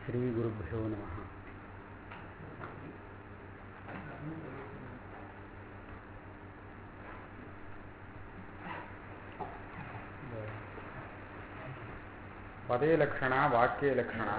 श्रीगुरुभ्यो नमः பதே லக்ஷணா வாக்கிய லக்ஷணா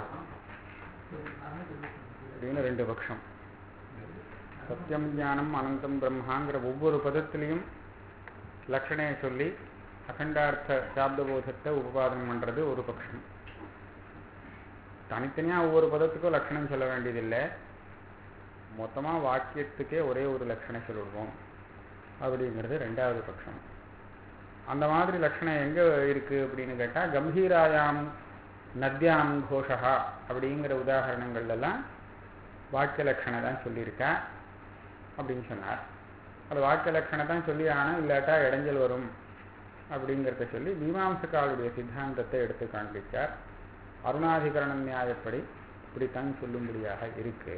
அப்படின்னு ரெண்டு பட்சம் சத்தியம் ஞானம் அனந்தம் பிரம்மாங்கிற ஒவ்வொரு பதத்திலையும் லக்ஷணையை சொல்லி அகண்டார்த்த சாப்தபோதத்தை உபபாதனம் பண்ணுறது ஒரு பட்சம் தனித்தனியாக ஒவ்வொரு பதத்துக்கும் லட்சணம் சொல்ல வேண்டியதில்லை மொத்தமாக வாக்கியத்துக்கே ஒரே ஒரு லட்சணம் சொல்லிடுவோம் அப்படிங்கிறது ரெண்டாவது பட்சம் அந்த மாதிரி லட்சணம் எங்கே இருக்குது அப்படின்னு கேட்டால் கம்பீராயாம் நத்யாம் கோஷா அப்படிங்கிற உதாரணங்கள்லாம் வாக்கிய லட்சணம் தான் சொல்லியிருக்கேன் அப்படின்னு சொன்னார் அது வாக்கிய லட்சணம் தான் சொல்லி ஆனால் இல்லாட்டா இடைஞ்சல் வரும் அப்படிங்கிறத சொல்லி மீமாம்சக்காளுடைய சித்தாந்தத்தை எடுத்து காண்பித்தார் அருணாதிகரண நியாயப்படி இப்படித்தான் சொல்லும்படியாக இருக்கு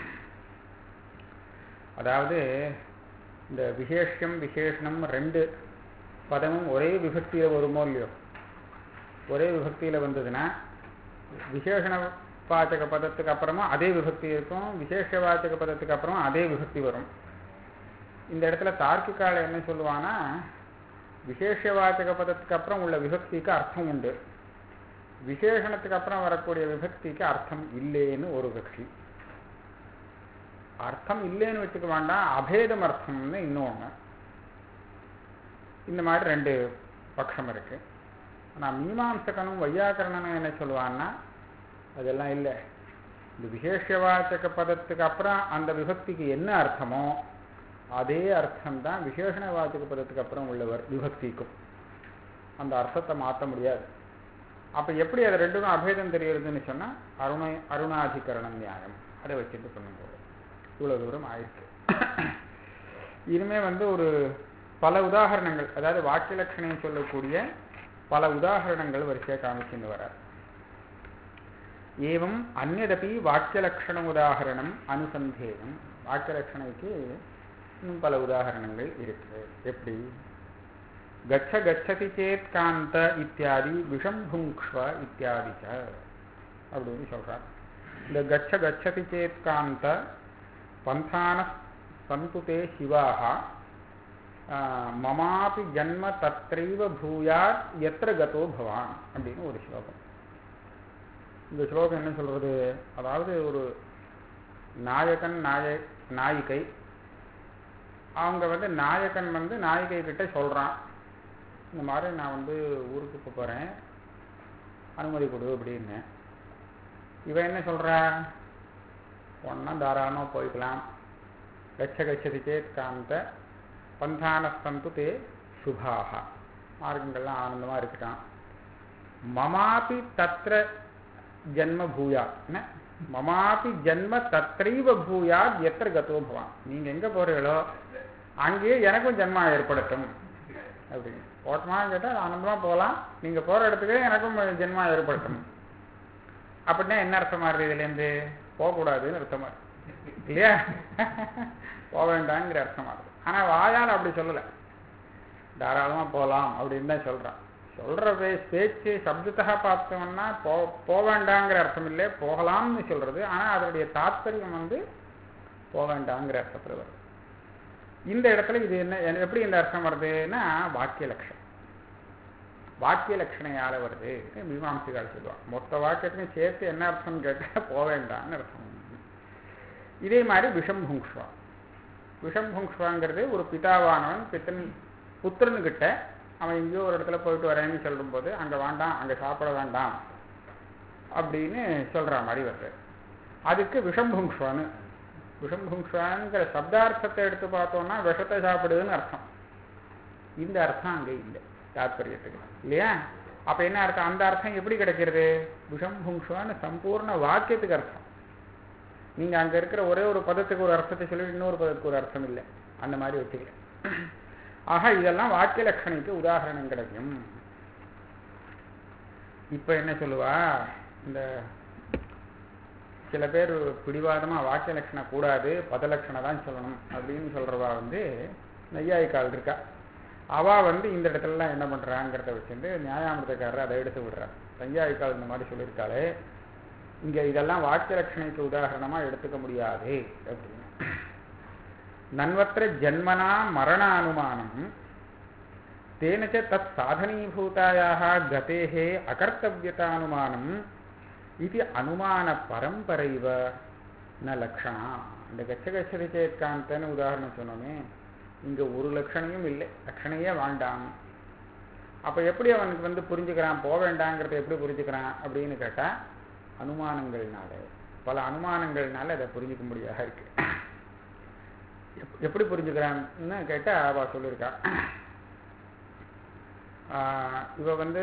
அதாவது இந்த விசேஷம் விசேஷனம் ரெண்டு பதமும் ஒரே விபக்தியில் வருமோ இல்லையோ ஒரே விபக்தியில் வந்ததுன்னா விசேஷண வாச்சக பதத்துக்கு அப்புறமா அதே விபக்தி இருக்கும் விசேஷ வாச்சக பதத்துக்கு அப்புறமா அதே விபக்தி வரும் இந்த இடத்துல தார்க்கிக்கால என்ன சொல்லுவான்னா விசேஷ வாச்சக பதத்துக்கு அப்புறம் உள்ள விபக்திக்கு அர்த்தம் உண்டு விசேஷணத்துக்கு அப்புறம் வரக்கூடிய விபக்திக்கு அர்த்தம் இல்லைன்னு ஒரு கட்சி அர்த்தம் இல்லைன்னு வச்சுக்க வேண்டாம் அபேதம் அர்த்தம்னு இன்னொன்று இந்த மாதிரி ரெண்டு பட்சம் இருக்கு ஆனால் மீமாம்சகனும் வையாக்கரணனும் என்ன சொல்லுவான்னா அதெல்லாம் இல்லை இந்த விசேஷவாச்சக பதத்துக்கு அப்புறம் அந்த விபக்திக்கு என்ன அர்த்தமோ அதே அர்த்தம் தான் விசேஷண வாச்சக பதத்துக்கு அப்புறம் உள்ளவர் விபக்திக்கும் அந்த அர்த்தத்தை மாற்ற முடியாது அப்போ எப்படி அது ரெண்டுக்கும் அபேதம் தெரியுதுன்னு சொன்னால் அருண அருணாதிகரணம் நியாயம் அதை வச்சுட்டு பண்ணும்போது இவ்வளோ தூரம் ஆயிருக்கு இனிமே வந்து ஒரு பல உதாரணங்கள் அதாவது வாக்கிய லட்சணையை சொல்லக்கூடிய பல உதாரணங்கள் வரிசையாக காமிச்சுன்னு வரார் ஏவம் அந்நதபி வாக்கியலட்சண உதாகரணம் அனுசந்தேகம் வாக்கியலட்சணைக்கு இன்னும் பல உதாரணங்கள் இருக்கு எப்படி கச்ச கச்சதி சேத் காந்த இத்தியாதி விஷம் புங்க்ஷ்வ இத்தியாதி அப்படின்னு சொல்றார் இந்த கச்ச கச்சதி சேத் காந்த பந்தான சந்துதே சிவாக மமாபி ஜன்ம தத்ரைவ பூயாத் எத்திர கதோ பவான் அப்படின்னு ஒரு ஸ்லோகம் இந்த ஸ்லோகம் என்ன சொல்றது அதாவது ஒரு நாயகன் நாய நாயிகை அவங்க வந்து நாயகன் வந்து நாயிகை கிட்ட சொல்றான் இந்த மாதிரி நான் வந்து ஊருக்கு இப்போ போகிறேன் அனுமதி கொடு அப்படின்னு இவன் என்ன சொல்கிறா ஒன்றா தாராளமாக போய்க்கலாம் கச்ச கச்சதி சேத் காந்த பந்தானஸ்தந்து தே சுபாக மார்க்கங்கள்லாம் ஆனந்தமாக இருக்கட்டான் மமாபி தத்திர ஜன்ம பூயாத் என்ன மமாபி ஜன்ம தத்ரைவ பூயாத் எத்திர கத்தோ பவான் நீங்கள் எங்கே போகிறீங்களோ அங்கேயே எனக்கும் ஜென்மா ஏற்படட்டும் அப்படின்னு போட்டோமான்னு கேட்டால் ஆனந்தமாக போகலாம் நீங்கள் போகிற இடத்துக்கு எனக்கும் ஜென்மா ஏற்படட்டும் அப்படின்னா என்ன அர்த்தமா இருக்குது இதுலேருந்து போகக்கூடாதுன்னு அர்த்தமா இருக்கு இல்லையா போக வேண்டாங்கிற அர்த்தமா இருக்கு ஆனால் வாயால் அப்படி சொல்லலை தாராளமாக போகலாம் அப்படின்னு தான் சொல்கிறான் சொல்கிற பே பேச்சு சப்தத்தாக பார்த்தோம்னா போ போக வேண்டாங்கிற அர்த்தம் இல்லை போகலாம்னு சொல்கிறது ஆனால் அதனுடைய தாத்பரியம் வந்து போக வேண்டாங்கிற அர்த்தத்தில் வருது இந்த இடத்துல இது என்ன எப்படி இந்த அர்த்தம் வருதுன்னா வாக்கிய லட்சணம் வாக்கிய லட்சணையால வருது மீமாம்சிகால் சொல்லுவாங்க மொத்த வாக்கியத்தையும் சேர்த்து என்ன அர்த்தம்னு கேட்டால் போக வேண்டாம்னு அர்த்தம் இதே மாதிரி விஷம் புங்ஷ்வா விஷம் புங்ஷ்வாங்கிறது ஒரு பிதாவானவன் பித்தன் புத்திரனுக்கிட்ட அவன் எங்கேயோ ஒரு இடத்துல போயிட்டு வரேன்னு சொல்லும்போது அங்கே வேண்டாம் அங்கே சாப்பிட வேண்டாம் அப்படின்னு சொல்கிற மாதிரி வருது அதுக்கு விஷம்புங்ஷ்வான்னு விஷம்புங்ஷ்வாங்கிற சப்தார்த்தத்தை எடுத்து பார்த்தோம்னா விஷத்தை சாப்பிடுதுன்னு அர்த்தம் இந்த அர்த்தம் அங்கே இல்லை தாத்பரியத்துக்கு இல்லையா அப்போ என்ன அர்த்தம் அந்த அர்த்தம் எப்படி கிடைக்கிறது விஷம்புங்ஷ்வான்னு சம்பூர்ண வாக்கியத்துக்கு அர்த்தம் நீங்கள் அங்கே இருக்கிற ஒரே ஒரு பதத்துக்கு ஒரு அர்த்தத்தை சொல்லி இன்னொரு பதத்துக்கு ஒரு அர்த்தம் இல்லை அந்த மாதிரி வச்சுக்கல ஆக இதெல்லாம் வாக்கிய லட்சணைக்கு உதாரணம் கிடைக்கும் இப்ப என்ன சொல்லுவா இந்த சில பேர் பிடிவாதமா வாக்கிய லட்சணம் கூடாது பத லட்சணம் தான் சொல்லணும் அப்படின்னு சொல்றவா வந்து நெய்யாய்க்கால் இருக்கா அவ வந்து இந்த இடத்துலலாம் என்ன பண்றாங்கிறத வச்சுட்டு நியாயாமிரதக்காரர் அதை எடுத்து விடுறா நெய்யாய்க்கால் இந்த மாதிரி சொல்லியிருக்காளே இங்க இதெல்லாம் வாக்கிய லட்சணைக்கு உதாரணமா எடுத்துக்க முடியாது அப்படின்னு நன்வத்திர ஜன்மனா மரண அனுமானம் तेन च तत् साधनीभूतायाः गतेः अकर्तव्यतानुमानम् इति अनुमानपरम्परैव न லக்ஷணா இந்த கச்ச கச்சதி சேத்காந்தன்னு உதாரணம் சொன்னோமே இங்க ஒரு லட்சணையும் இல்லை லட்சணையே வேண்டாம் அப்ப எப்படி அவனுக்கு வந்து புரிஞ்சுக்கிறான் போக வேண்டாங்கிறத எப்படி புரிஞ்சுக்கிறான் அப்படின்னு கேட்டா அனுமானங்கள்னால பல அனுமானங்கள்னால அதை புரிஞ்சுக்க முடியாத இருக்கு எப்- எப்படி புரிஞ்சுக்கிறான்னு கேட்டா அவ சொல்லியிருக்கா ஆஹ் இவ வந்து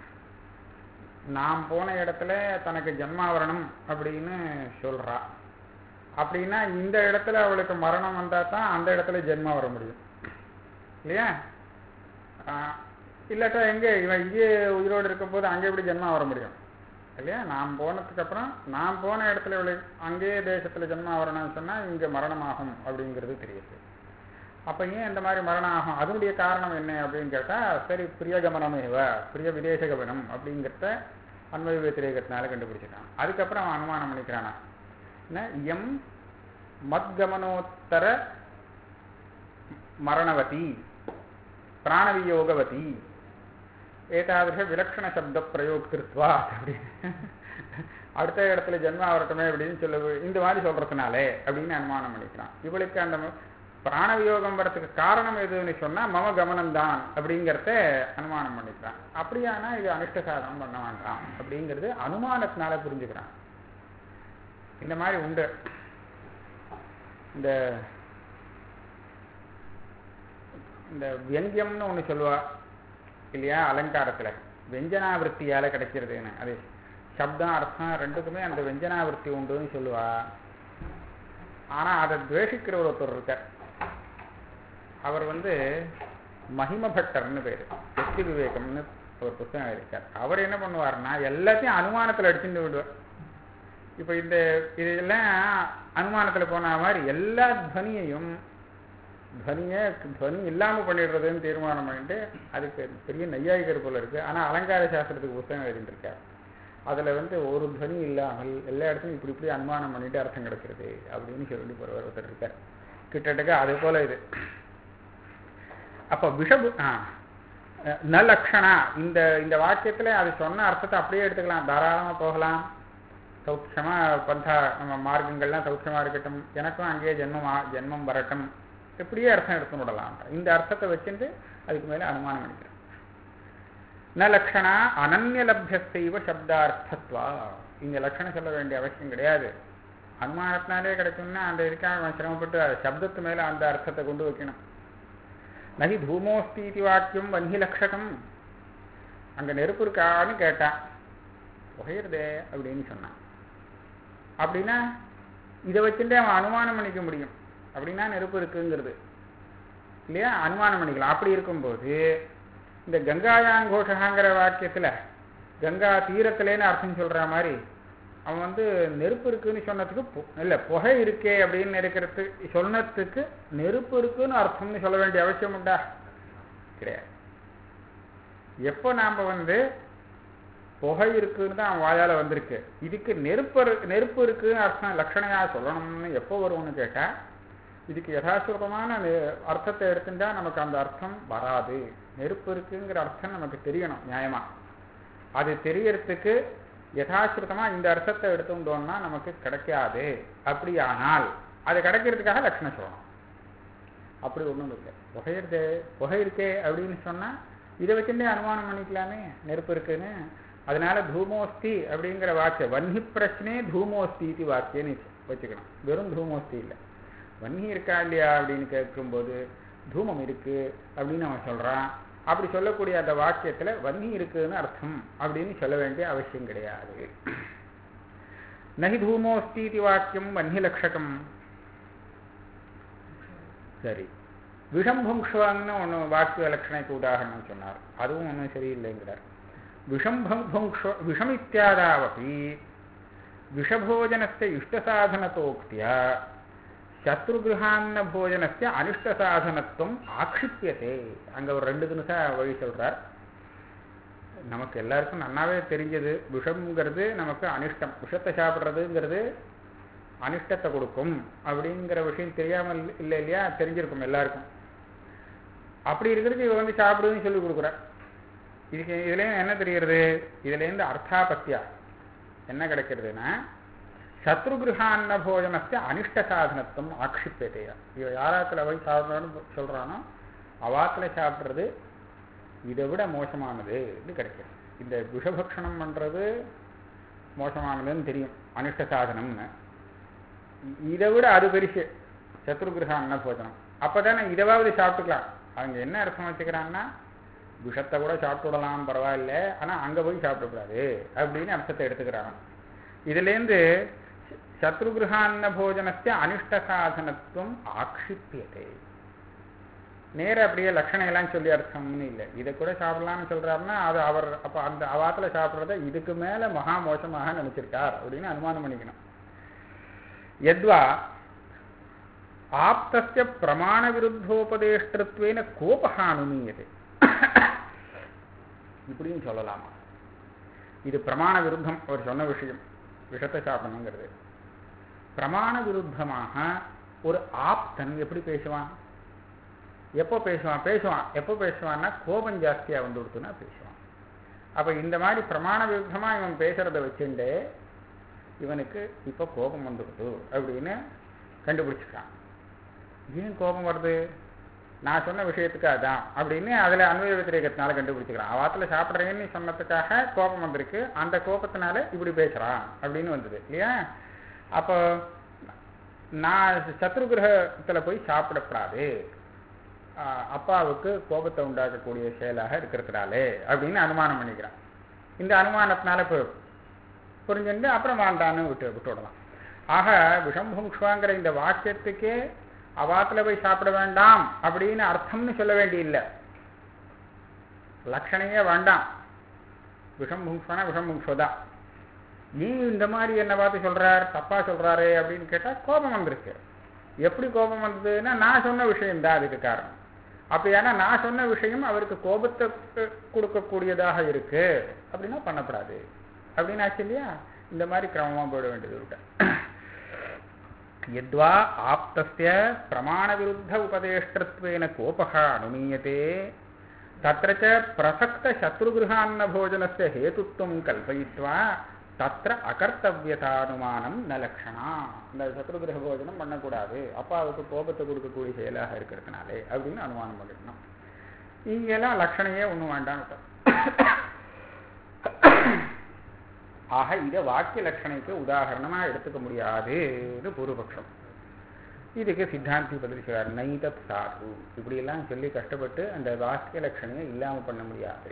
நான் போன இடத்துல தனக்கு ஜன்மாவரணம் அப்படின்னு சொல்றா அப்படின்னா இந்த இடத்துல அவளுக்கு மரணம் வந்தா தான் அந்த இடத்துல ஜென்மா வர முடியும் இல்லையா ஆஹ் இல்லாட்டா எங்க இவன் இங்கே உயிரோடு இருக்கும் போது அங்கே எப்படி ஜென்மா வர முடியும் இல்லையா நான் போனதுக்கு அப்புறம் நான் போன இடத்துல இவளுக்கு அங்கேயே தேசத்துல ஜென்மா வரணும்னு சொன்னா இங்க மரணம் ஆகும் அப்படிங்கிறது தெரியுது அப்ப ஏன் இந்த மாதிரி மரணம் ஆகும் அதனுடைய காரணம் என்ன அப்படின்னு கேட்டா சரி பிரியகமனமேவ பிரிய விதேச கமனம் அப்படிங்கிறத அன்வய व्यतिरेகத்தினால கண்டுபிடிச்சிட்டான் அதுக்கப்புறம் அவன் அனுமானம் பண்ணிக்கிறானா என்ன எம் மத்கமனோத்தர மரணவதி பிராணவியோகவதி ஏதாதிருஷ விலக்ஷண சப்த பிரயோக்திருத்வா அப்படின்னு அடுத்த இடத்துல ஜென்மா வரட்டுமே அப்படின்னு சொல்ல இந்த மாதிரி சொல்றதுனாலே அப்படின்னு அனுமானம் பண்ணிக்கிறான் இவளுக்கு அந்த ம- பிராணவியோகம் வரத்துக்கு காரணம் எதுன்னு சொன்னா மம கமனம் தான் அப்படிங்கிறத அனுமானம் பண்ணிக்கிறான் அப்படியானா இது அனிஷ்ட சாதனம் பண்ண வேண்டாம் அப்படிங்கிறது அனுமானத்தினால புரிஞ்சுக்கிறான் இந்த மாதிரி உண்டு இந்த இந்த வியங்கியம்னு ஒண்ணு சொல்லுவா இல்லையா அலங்காரத்துல வெஞ்சனாவிருத்தியால கிடைக்கிறதுன்னு அது சப்தம் அர்த்தம் ரெண்டுக்குமே அந்த வெஞ்சனாவிருத்தி உண்டுன்னு சொல்லுவா ஆனா அதை துவேஷிக்கிற ஒருத்தர் இருக்கார் அவர் வந்து மகிம பட்டர்னு பேரு வெற்றி விவேகம்னு ஒரு புத்தகம் இருக்கார் அவர் என்ன பண்ணுவார்னா எல்லாத்தையும் அனுமானத்துல அடிச்சுட்டு விடுவார் இப்ப இந்த இதெல்லாம் அனுமானத்துல போன மாதிரி எல்லா துவனியையும் துவனியை துவனி இல்லாம பண்ணிடுறதுன்னு தீர்மானம் பண்ணிட்டு அதுக்கு பெரிய நையாயிகர் போல இருக்கு ஆனா அலங்கார சாஸ்திரத்துக்கு புத்தகம் எழுதியிருக்கார் அதுல வந்து ஒரு துவனி இல்லாமல் எல்லா இடத்துலையும் இப்படி இப்படி அனுமானம் பண்ணிட்டு அர்த்தம் கிடைக்கிறது அப்படின்னு சொல்லி போறவர் ஒருத்தர் இருக்கார் கிட்டத்தட்ட அதே போல இது அப்ப விஷபு ஆ அஹ், ந லக்ஷணா இந்த இந்த வாக்கியத்துல அது சொன்ன அர்த்தத்தை அப்படியே எடுத்துக்கலாம் தாராளமா போகலாம் சௌக்கியமா பந்தா நம்ம மார்க்கங்கள்லாம் சௌக்கியமா இருக்கட்டும் எனக்கும் அங்கேயே ஜென்மம் ஆ- ஜென்மம் வரட்டும் இப்படியே அர்த்தம் எடுத்து விடலாம் இந்த அர்த்தத்தை வச்சுட்டு அதுக்கு மேல அனுமானம் பண்ணிக்கிறேன் ந லக்ஷணா அனன்ய லப்யஸ்தைவ சப்தார்த்தத்வா இங்க லட்சணம் சொல்ல வேண்டிய அவசியம் கிடையாது அனுமானத்தினாலே கிடைக்கும்னா அந்த இதுக்காக அவன் சிரமப்பட்டு அது சப்தத்து மேல அந்த அர்த்தத்தை கொண்டு வைக்கணும் நகி தூமோஸ்தி இது வாக்கியம் வன்னி லட்சகம் அங்க நெருப்பு இருக்கான்னு கேட்டான் புகையிறதே அப்படின்னு சொன்னான் அப்படின்னா இதை வச்சுட்டு அவன் அனுமானம் பண்ணிக்க முடியும் அப்படின்னா நெருப்பு இருக்குங்கிறது இல்லையா அனுமானம் பண்ணிக்கலாம் அப்படி இருக்கும்போது இந்த கங்காயாங்கோஷகாங்கிற வாக்கியத்துல கங்கா தீரத்திலேன்னு அர்த்தம் சொல்ற மாதிரி அவன் வந்து நெருப்பு இருக்குன்னு சொன்னதுக்கு பு- இல்ல புகை இருக்கே அப்படின்னு இருக்கிறதுக்கு சொன்னதுக்கு நெருப்பு இருக்குன்னு அர்த்தம்னு சொல்ல வேண்டிய அவசியம் உண்டா கிடையாது எப்போ நாம வந்து புகை இருக்குன்னு தான் அவன் வாயால வந்திருக்கு இதுக்கு நெருப்பு இரு- நெருப்பு இருக்குன்னு அர்த்தம் லட்சணையா சொல்லணும்னு எப்போ வரும்னு கேட்டா இதுக்கு யதாசுரமான நெ- அர்த்தத்தை எடுத்துட்டா நமக்கு அந்த அர்த்தம் வராது நெருப்பு இருக்குங்கிற அர்த்தம் நமக்கு தெரியணும் நியாயமா அது தெரியறதுக்கு யதாசிருத்தமா இந்த அர்த்தத்தை எடுத்துட்டோம்னா நமக்கு கிடைக்காது அப்படியானால் அது கிடைக்கிறதுக்காக லட்சணம் சொல்லணும் அப்படி ஒண்ணும் இல்லை புகையிறது புகை இருக்கே அப்படின்னு சொன்னா இதை வச்சுட்டே அனுமானம் பண்ணிக்கலாமே நெருப்பு இருக்குன்னு அதனால தூமோஸ்தி அப்படிங்கிற வாக்கியம் வன்னி பிரச்சனே தூமோஸ்தி இது வாக்கியன்னு வச்சுக்கணும் வெறும் தூமோஸ்தி இல்லை வன்னி இருக்கா இல்லையா அப்படின்னு கேட்கும்போது தூமம் இருக்கு அப்படின்னு அவன் சொல்றான் அப்படி சொல்லக்கூடிய அந்த வாக்கியத்துல வன்னி இருக்குன்னு அர்த்தம் அப்படின்னு சொல்ல வேண்டிய அவசியம் கிடையாது நகி தூமோஸ்தி இது வாக்கியம் வன்னி லட்சகம் சரி விஷம்புங்ஷ்வாங்னு ஒன்று வாக்கிய லட்சணைக்கு உதாரணம் சொன்னார் அதுவும் ஒன்றும் சரியில்லைங்கிறார் விஷம்புங்ஷ விஷமித்யாதாவபி விஷபோஜனஸ்ய இஷ்டசாதனத்தோக்தியா சத்ருகிருஹான்ன போஜனஸ்ய அனிஷ்டசாதனத்துவம் ஆக்ஷிப்பியதே அங்க ஒரு ரெண்டு நிமிஷம் வழி சொல்றார் நமக்கு எல்லாருக்கும் நன்னாவே தெரிஞ்சது விஷம்ங்கிறது நமக்கு அனிஷ்டம் விஷத்தை சாப்பிட்றதுங்கிறது அனிஷ்டத்தை கொடுக்கும் அப்படிங்கிற விஷயம் தெரியாமல் இல்லை இல்லையா தெரிஞ்சிருக்கும் எல்லாருக்கும் அப்படி இருக்கிறதுக்கு இவ வந்து சாப்பிடுன்னு சொல்லி கொடுக்குற இதுக்கு இதுலேயும் என்ன தெரிகிறது இதுலேருந்து அர்த்தாபத்தியா என்ன கிடைக்கிறதுனா சத்ருகிருஹான்ன போஜனத்தை அனிஷ்ட சாதனத்துவம் ஆக்ஷிப்பேதையா இவ யாராத்துல போய் சாப்பிட்றான்னு சொல்றானோ அவாத்துல சாப்பிட்றது இதை விட மோசமானது கிடைக்கும் இந்த விஷபக்ஷணம் பண்றது மோசமானதுன்னு தெரியும் அனிஷ்ட சாதனம்னு இதை விட அது பெருசு சத்ருகிரக அன்ன போஜனம் அப்பதானே இதைவாவது சாப்பிட்டுக்கலாம் அவங்க என்ன அர்த்தம் வச்சுக்கிறாங்கன்னா விஷத்தை கூட சாப்பிட்டு விடலாம் பரவாயில்ல ஆனா அங்க போய் சாப்பிடக்கூடாது அப்படின்னு அர்த்தத்தை எடுத்துக்கிறாங்க இதுலேருந்து சத்ருகிரகான்ன போஜனத்தை அனிஷ்ட சாதனத்துவம் ஆக்ஷிப்பியதே நேர அப்படியே லட்சணம் எல்லாம் சொல்லி அர்த்தம்னு இல்லை இதை கூட சாப்பிடலாம்னு சொல்றாருன்னா அது அவர் அப்ப அந்த அவாத்துல சாப்பிட்றத இதுக்கு மேல மகா மோசமாக நினைச்சிருக்கார் அப்படின்னு அனுமானம் பண்ணிக்கணும் எத்வா ஆப்தஸ்ய பிரமாண விருத்தோபதேஷ்டத்வேன கோபகா அனுமீயது இப்படியும் சொல்லலாமா இது பிரமாண விருத்தம் அவர் சொன்ன விஷயம் விஷத்தை சாப்பிடணுங்கிறது பிரமாண விருத்தமாக ஒரு ஆப்தன் எப்படி பேசுவான் எப்போ பேசுவான் பேசுவான் எப்போ பேசுவான்னா கோபம் ஜாஸ்தியாக வந்து கொடுத்துனா பேசுவான் அப்போ இந்த மாதிரி பிரமாண விருத்தமாக இவன் பேசுறத வச்சுட்டு இவனுக்கு இப்போ கோபம் வந்துடுது அப்படின்னு கண்டுபிடிச்சிருக்கான் ஏன் கோபம் வருது நான் சொன்ன விஷயத்துக்கு அதான் அப்படின்னு அதில் அன்வய வித்திரேகத்தினால கண்டுபிடிச்சிக்கிறான் அவாத்தில் சாப்பிட்றேன்னு சொன்னதுக்காக கோபம் வந்திருக்கு அந்த கோபத்தினால இப்படி பேசுகிறான் அப்படின்னு வந்தது இல்லையா அப்போ நான் சத்ரு கிரகத்தில் போய் சாப்பிடக்கூடாது அப்பாவுக்கு கோபத்தை உண்டாக்கக்கூடிய செயலாக இருக்கிறதுனாலே அப்படின்னு அனுமானம் பண்ணிக்கிறான் இந்த அனுமானத்தினால இப்போ புரிஞ்சுட்டு அப்புறம் வேண்டான்னு விட்டு விட்டு விடலாம் ஆக விஷம்புங்ஷ்வாங்கிற இந்த வாக்கியத்துக்கே அவாத்துல போய் சாப்பிட வேண்டாம் அப்படின்னு அர்த்தம்னு சொல்ல வேண்டியில்லை லட்சணையே வேண்டாம் விஷம் புங்ஸ்வனா விஷம் புங்ஸ்வதான் ஏன் இந்த மாதிரி என்ன பார்த்து சொல்றார் தப்பா சொல்றாரு அப்படின்னு கேட்டா கோபம் வந்திருக்கு எப்படி கோபம் வந்ததுன்னா நான் சொன்ன விஷயம் தான் அதுக்கு காரணம் அப்படியானா நான் சொன்ன விஷயம் அவருக்கு கோபத்தை கொடுக்கக்கூடியதாக இருக்கு அப்படின்னா பண்ணப்படாது அப்படின்னு ஆச்சு இல்லையா இந்த மாதிரி கிரமமா போயிட வேண்டியது விட்ட यद्वा आप्तस्य प्रमाणविरुद्ध उपदेष्टत्वेन कोपः अनुमीयते तत्र च प्रसक्तशत्रुगृहान्नभोजनस्य हेतुत्वं कल्पयित्वा தத்திர அகர்த்தவியதானுமானம் ந லட்சணா இந்த சத்ருகிரக போஜனம் பண்ணக்கூடாது அப்பாவுக்கு கோபத்தை கொடுக்கக்கூடிய செயலாக இருக்கிறதுனாலே அப்படின்னு அனுமானம் பண்ணிக்கணும் இங்கெல்லாம் லட்சணையே ஒன்றும் வேண்டாம் ஆக இதை வாக்கிய லட்சணைக்கு உதாரணமா எடுத்துக்க முடியாதுன்னு பூர்வபக்ஷம் இதுக்கு சித்தாந்தி பதில் சொல்றார் நைதத் சாது இப்படியெல்லாம் சொல்லி கஷ்டப்பட்டு அந்த வாக்கிய லட்சணையை இல்லாம பண்ண முடியாது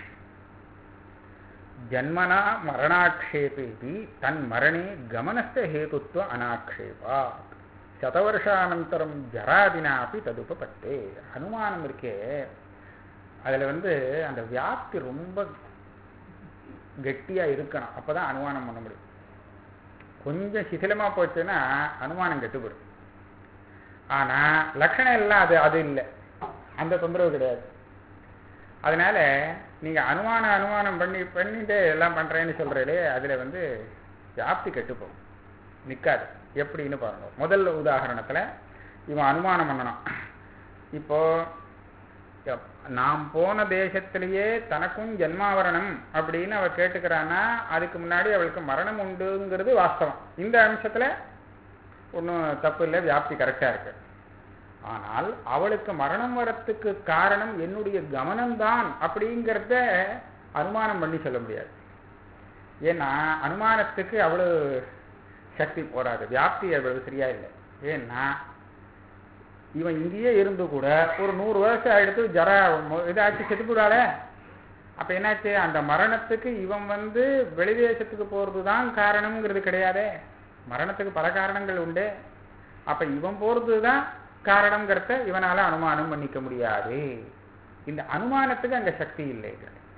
ஜன்மனா மரணாட்சேபேபி தன் மரணே கமனஸ்த ஹேதுத்வ அனாக்ஷேபா சதவருஷானந்தரம் ஜராதினாப்பி ததுபப்பட்டே அனுமானம் இருக்கே அதுல வந்து அந்த வியாப்தி ரொம்ப கெட்டியா இருக்கணும் அப்பதான் அனுமானம் பண்ண முடியும் கொஞ்சம் சிதிலமா போச்சுன்னா அனுமானம் கெட்டுப்படும் ஆனா லட்சணம் எல்லாம் அது அது இல்லை அந்த தொந்தரவு கிடையாது அதனால நீங்க அனுமானம் அனுமானம் பண்ணி பண்ணிட்டு எல்லாம் பண்றேன்னு சொல்றீங்களே அதுல வந்து வியாப்தி கெட்டுப்போம் நிக்காது எப்படின்னு பாருங்க முதல் உதாரணத்துல இவன் அனுமானம் பண்ணணும் இப்போ நாம் போன தேசத்திலேயே தனக்கும் ஜென்மாவரணம் அப்படின்னு அவ கேட்டுக்கிறான்னா அதுக்கு முன்னாடி அவளுக்கு மரணம் உண்டுங்கிறது வாஸ்தவம் இந்த அம்சத்துல ஒன்றும் தப்பு இல்லை வியாப்தி கரெக்டா இருக்கு ஆனால் அவளுக்கு மரணம் வரத்துக்கு காரணம் என்னுடைய கவனம்தான் அப்படிங்கிறத அனுமானம் பண்ணி சொல்ல முடியாது ஏன்னா அனுமானத்துக்கு அவ்வளவு சக்தி போராது வியாப்தி அவ்வளவு சரியா இல்லை ஏன்னா இவன் இங்கேயே இருந்து கூட ஒரு நூறு வருஷம் எடுத்து ஜர இதாச்சு செத்துக்கூடால அப்ப என்னாச்சு அந்த மரணத்துக்கு இவன் வந்து வெளிதேசத்துக்கு போறதுதான் காரணம்ங்கிறது கிடையாதே மரணத்துக்கு பல காரணங்கள் உண்டு அப்ப இவன் போறதுதான் காரணம்ங்கிறத இவனால அனுமானம் பண்ணிக்க முடியாது இந்த அனுமானத்துக்கு அங்க சக்தி இல்லை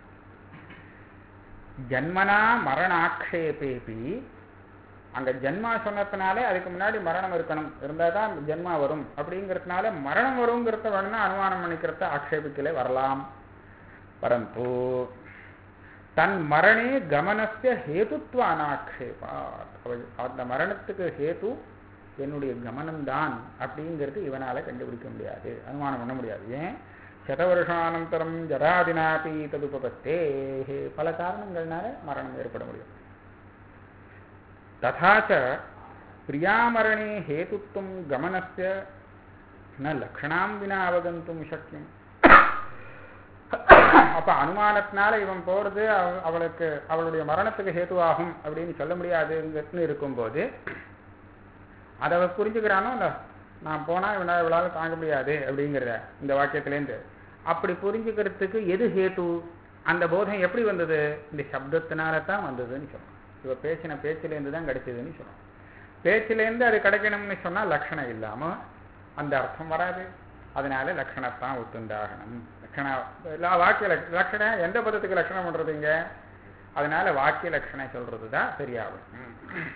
ஜன்மனா மரணாட்சேபேபி அங்க ஜென்மா சொன்னதுனால அதுக்கு முன்னாடி மரணம் இருக்கணும் இருந்தால் தான் ஜென்மா வரும் அப்படிங்கிறதுனால மரணம் வருங்கிறத வேணும்னா அனுமானம் பண்ணிக்கிறத ஆக்ஷேபிக்கல வரலாம் பரந்து தன் மரணே கமனஸ்ய ஹேதுத்வ அனாக்ஷேபாத் அவ- அந்த மரணத்துக்கு ஹேது என்னுடைய கமனம்தான் அப்படிங்கிறது இவனால கண்டுபிடிக்க முடியாது அனுமானம் பண்ண முடியாது ஏன் சதவருஷானந்தரம் ஜராதினாபி ததுபகத்தே பல காரணங்கள்னால மரணம் ஏற்பட முடியும் ததாச்ச பிரியாமரணே ஹேதுத்வம் கமனஸ்ய ந லக்ஷணாம் வினா அவகந்தும் சக்கியம் அப்ப அனுமானத்தினால இவன் போறது அவ- அவளுக்கு அவளுடைய மரணத்துக்கு ஹேதுவாகும் அப்படின்னு சொல்ல முடியாதுன்னு இருக்கும்போது அதை அவ புரிஞ்சுக்கிறானோ இல்ல நான் போனா இவனால இவளால தாங்க முடியாது அப்படிங்கிறத இந்த வாக்கியத்திலேருந்து அப்படி புரிஞ்சுக்கிறதுக்கு எது ஹேது அந்த போதம் எப்படி வந்தது இந்த சப்தத்தினால தான் வந்ததுன்னு சொல்லணும் இவ பேசின பேச்சிலேருந்து தான் கிடைச்சதுன்னு சொல்லணும் பேச்சிலேருந்து அது கிடைக்கணும்னு சொன்னா லட்சணம் இல்லாம அந்த அர்த்தம் வராது அதனால லட்சணத்தான் ஒத்துண்டாகணும் லட்சண எல்லா வாக்கிய லட்ச- லட்சணம் எந்த பதத்துக்கு லட்சணம் பண்றதுங்க அதனால வாக்கிய லட்சணம் சொல்றது தான் சரியாகும் ம்.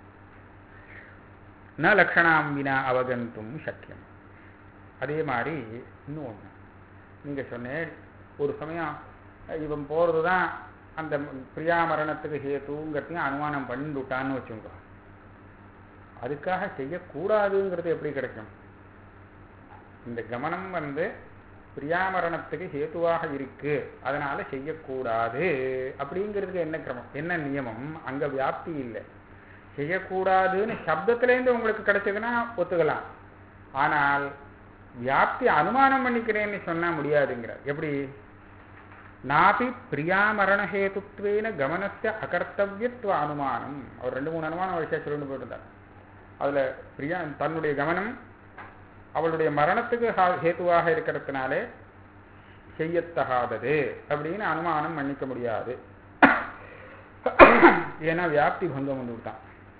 ந லக்ஷணாம் வினா அவகந்தும் சக்கியம் அதே மாதிரி இன்னும் ஒன்று நீங்கள் சொன்னேன் ஒரு சமயம் இவன் போகிறது தான் அந்த பிரியா மரணத்துக்கு ஹேத்துங்கிறதையும் அனுமானம் பண்ணிட்டு விட்டான்னு வச்சுங்க அதுக்காக செய்யக்கூடாதுங்கிறது எப்படி கிடைக்கும் இந்த கமனம் வந்து பிரியாமரணத்துக்கு ஹேத்துவாக இருக்கு அதனால செய்யக்கூடாது அப்படிங்கிறதுக்கு என்ன கிரமம் என்ன நியமம் அங்க வியாப்தி இல்லை செய்யக்கூடாதுன்னு சப்தத்திலேருந்து உங்களுக்கு கிடைச்சதுன்னா ஒத்துக்கலாம் ஆனால் வியாப்தி அனுமானம் பண்ணிக்கிறேன்னு சொன்னா முடியாதுங்கிற எப்படி நாபி பிரியாமரணஹேதுத்வேன கமனஸ்ய அகர்த்தவியத்துவ அனுமானம் அவர் ரெண்டு மூணு அனுமானம் வரிசையா சொல்லிட்டு போயிருந்தார் அதுல பிரியா தன்னுடைய கவனம் அவளுடைய மரணத்துக்கு ஹா- ஹேத்துவாக இருக்கிறதுனாலே செய்யத்தகாதது அப்படின்னு அனுமானம் பண்ணிக்க முடியாது ஏன்னா வியாப்தி பங்கம் வந்து விட்டான்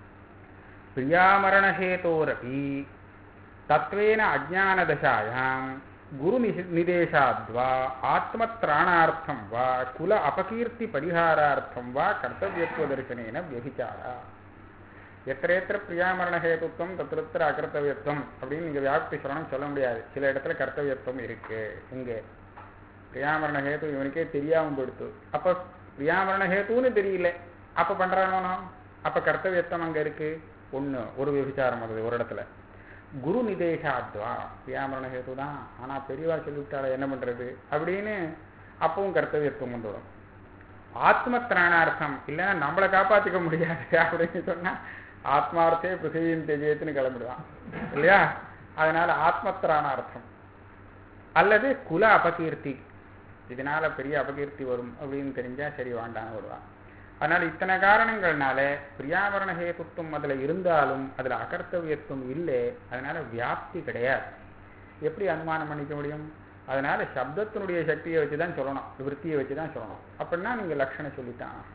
பிரியாமரணஹேதோரபி தத்வேன அஜானதசாயாம் குரு நிஷ- நிதேசாத்வா ஆத்மத்ராணார்த்தம் வா குல அபகீர்த்தி பரிகாரார்த்தம் வா கர்த்தவியத்துவ தரிசனேன வியபிச்சாரா எத்திர எத்திர பிரியாமரணஹேதுத்வம் தத்திரத்திர அகர்த்தவியத்துவம் அப்படின்னு நீங்க வியாப்தி சொல்லணும் சொல்ல முடியாது சில இடத்துல கர்த்தவியத்துவம் இருக்கு இங்கே பிரியாமரண ஹேத்து இவனுக்கே தெரியாம போயிடுத்து அப்ப பிரியாமரண ஹேத்துன்னு தெரியல அப்ப பண்றானோ அப்ப கர்த்தவியத்துவம் அங்க இருக்கு ஒண்ணு ஒரு விபச்சாரம் வருது ஒரு இடத்துல குரு நிதேஷாத்வா பிரியாமரண ஹேத்து தான் ஆனா பெரியவா சொல்லிவிட்டால என்ன பண்றது அப்படின்னு அப்பவும் கர்த்தவியத்துவம் கொண்டு வரும் ஆத்ம திராணார்த்தம் இல்லைன்னா நம்மளை காப்பாத்திக்க முடியாது அப்படின்னு சொன்னா ஆத்மார்த்தே பிருத்திவியின் தெஜயத்துன்னு கிளம்பிடுவான் இல்லையா அதனால ஆத்ம திராணார்த்தம் அல்லது குல அபகீர்த்தி இதனால பெரிய அபகீர்த்தி வரும் அப்படின்னு தெரிஞ்சா சரி வேண்டான்னு வருவான் அதனால இத்தனை காரணங்கள்னால பிரியாமரண ஹேதுத்துவம் அதுல இருந்தாலும் அதுல அகர்த்தவியத்துவம் இல்லை அதனால வியாப்தி கிடையாது எப்படி அனுமானம் பண்ணிக்க முடியும் அதனால சப்தத்தினுடைய சக்தியை வச்சு தான் சொல்லணும் விருத்தியை வச்சு தான் சொல்லணும் அப்படின்னா நீங்க லட்சணம் சொல்லித்தான் ஆகணும்.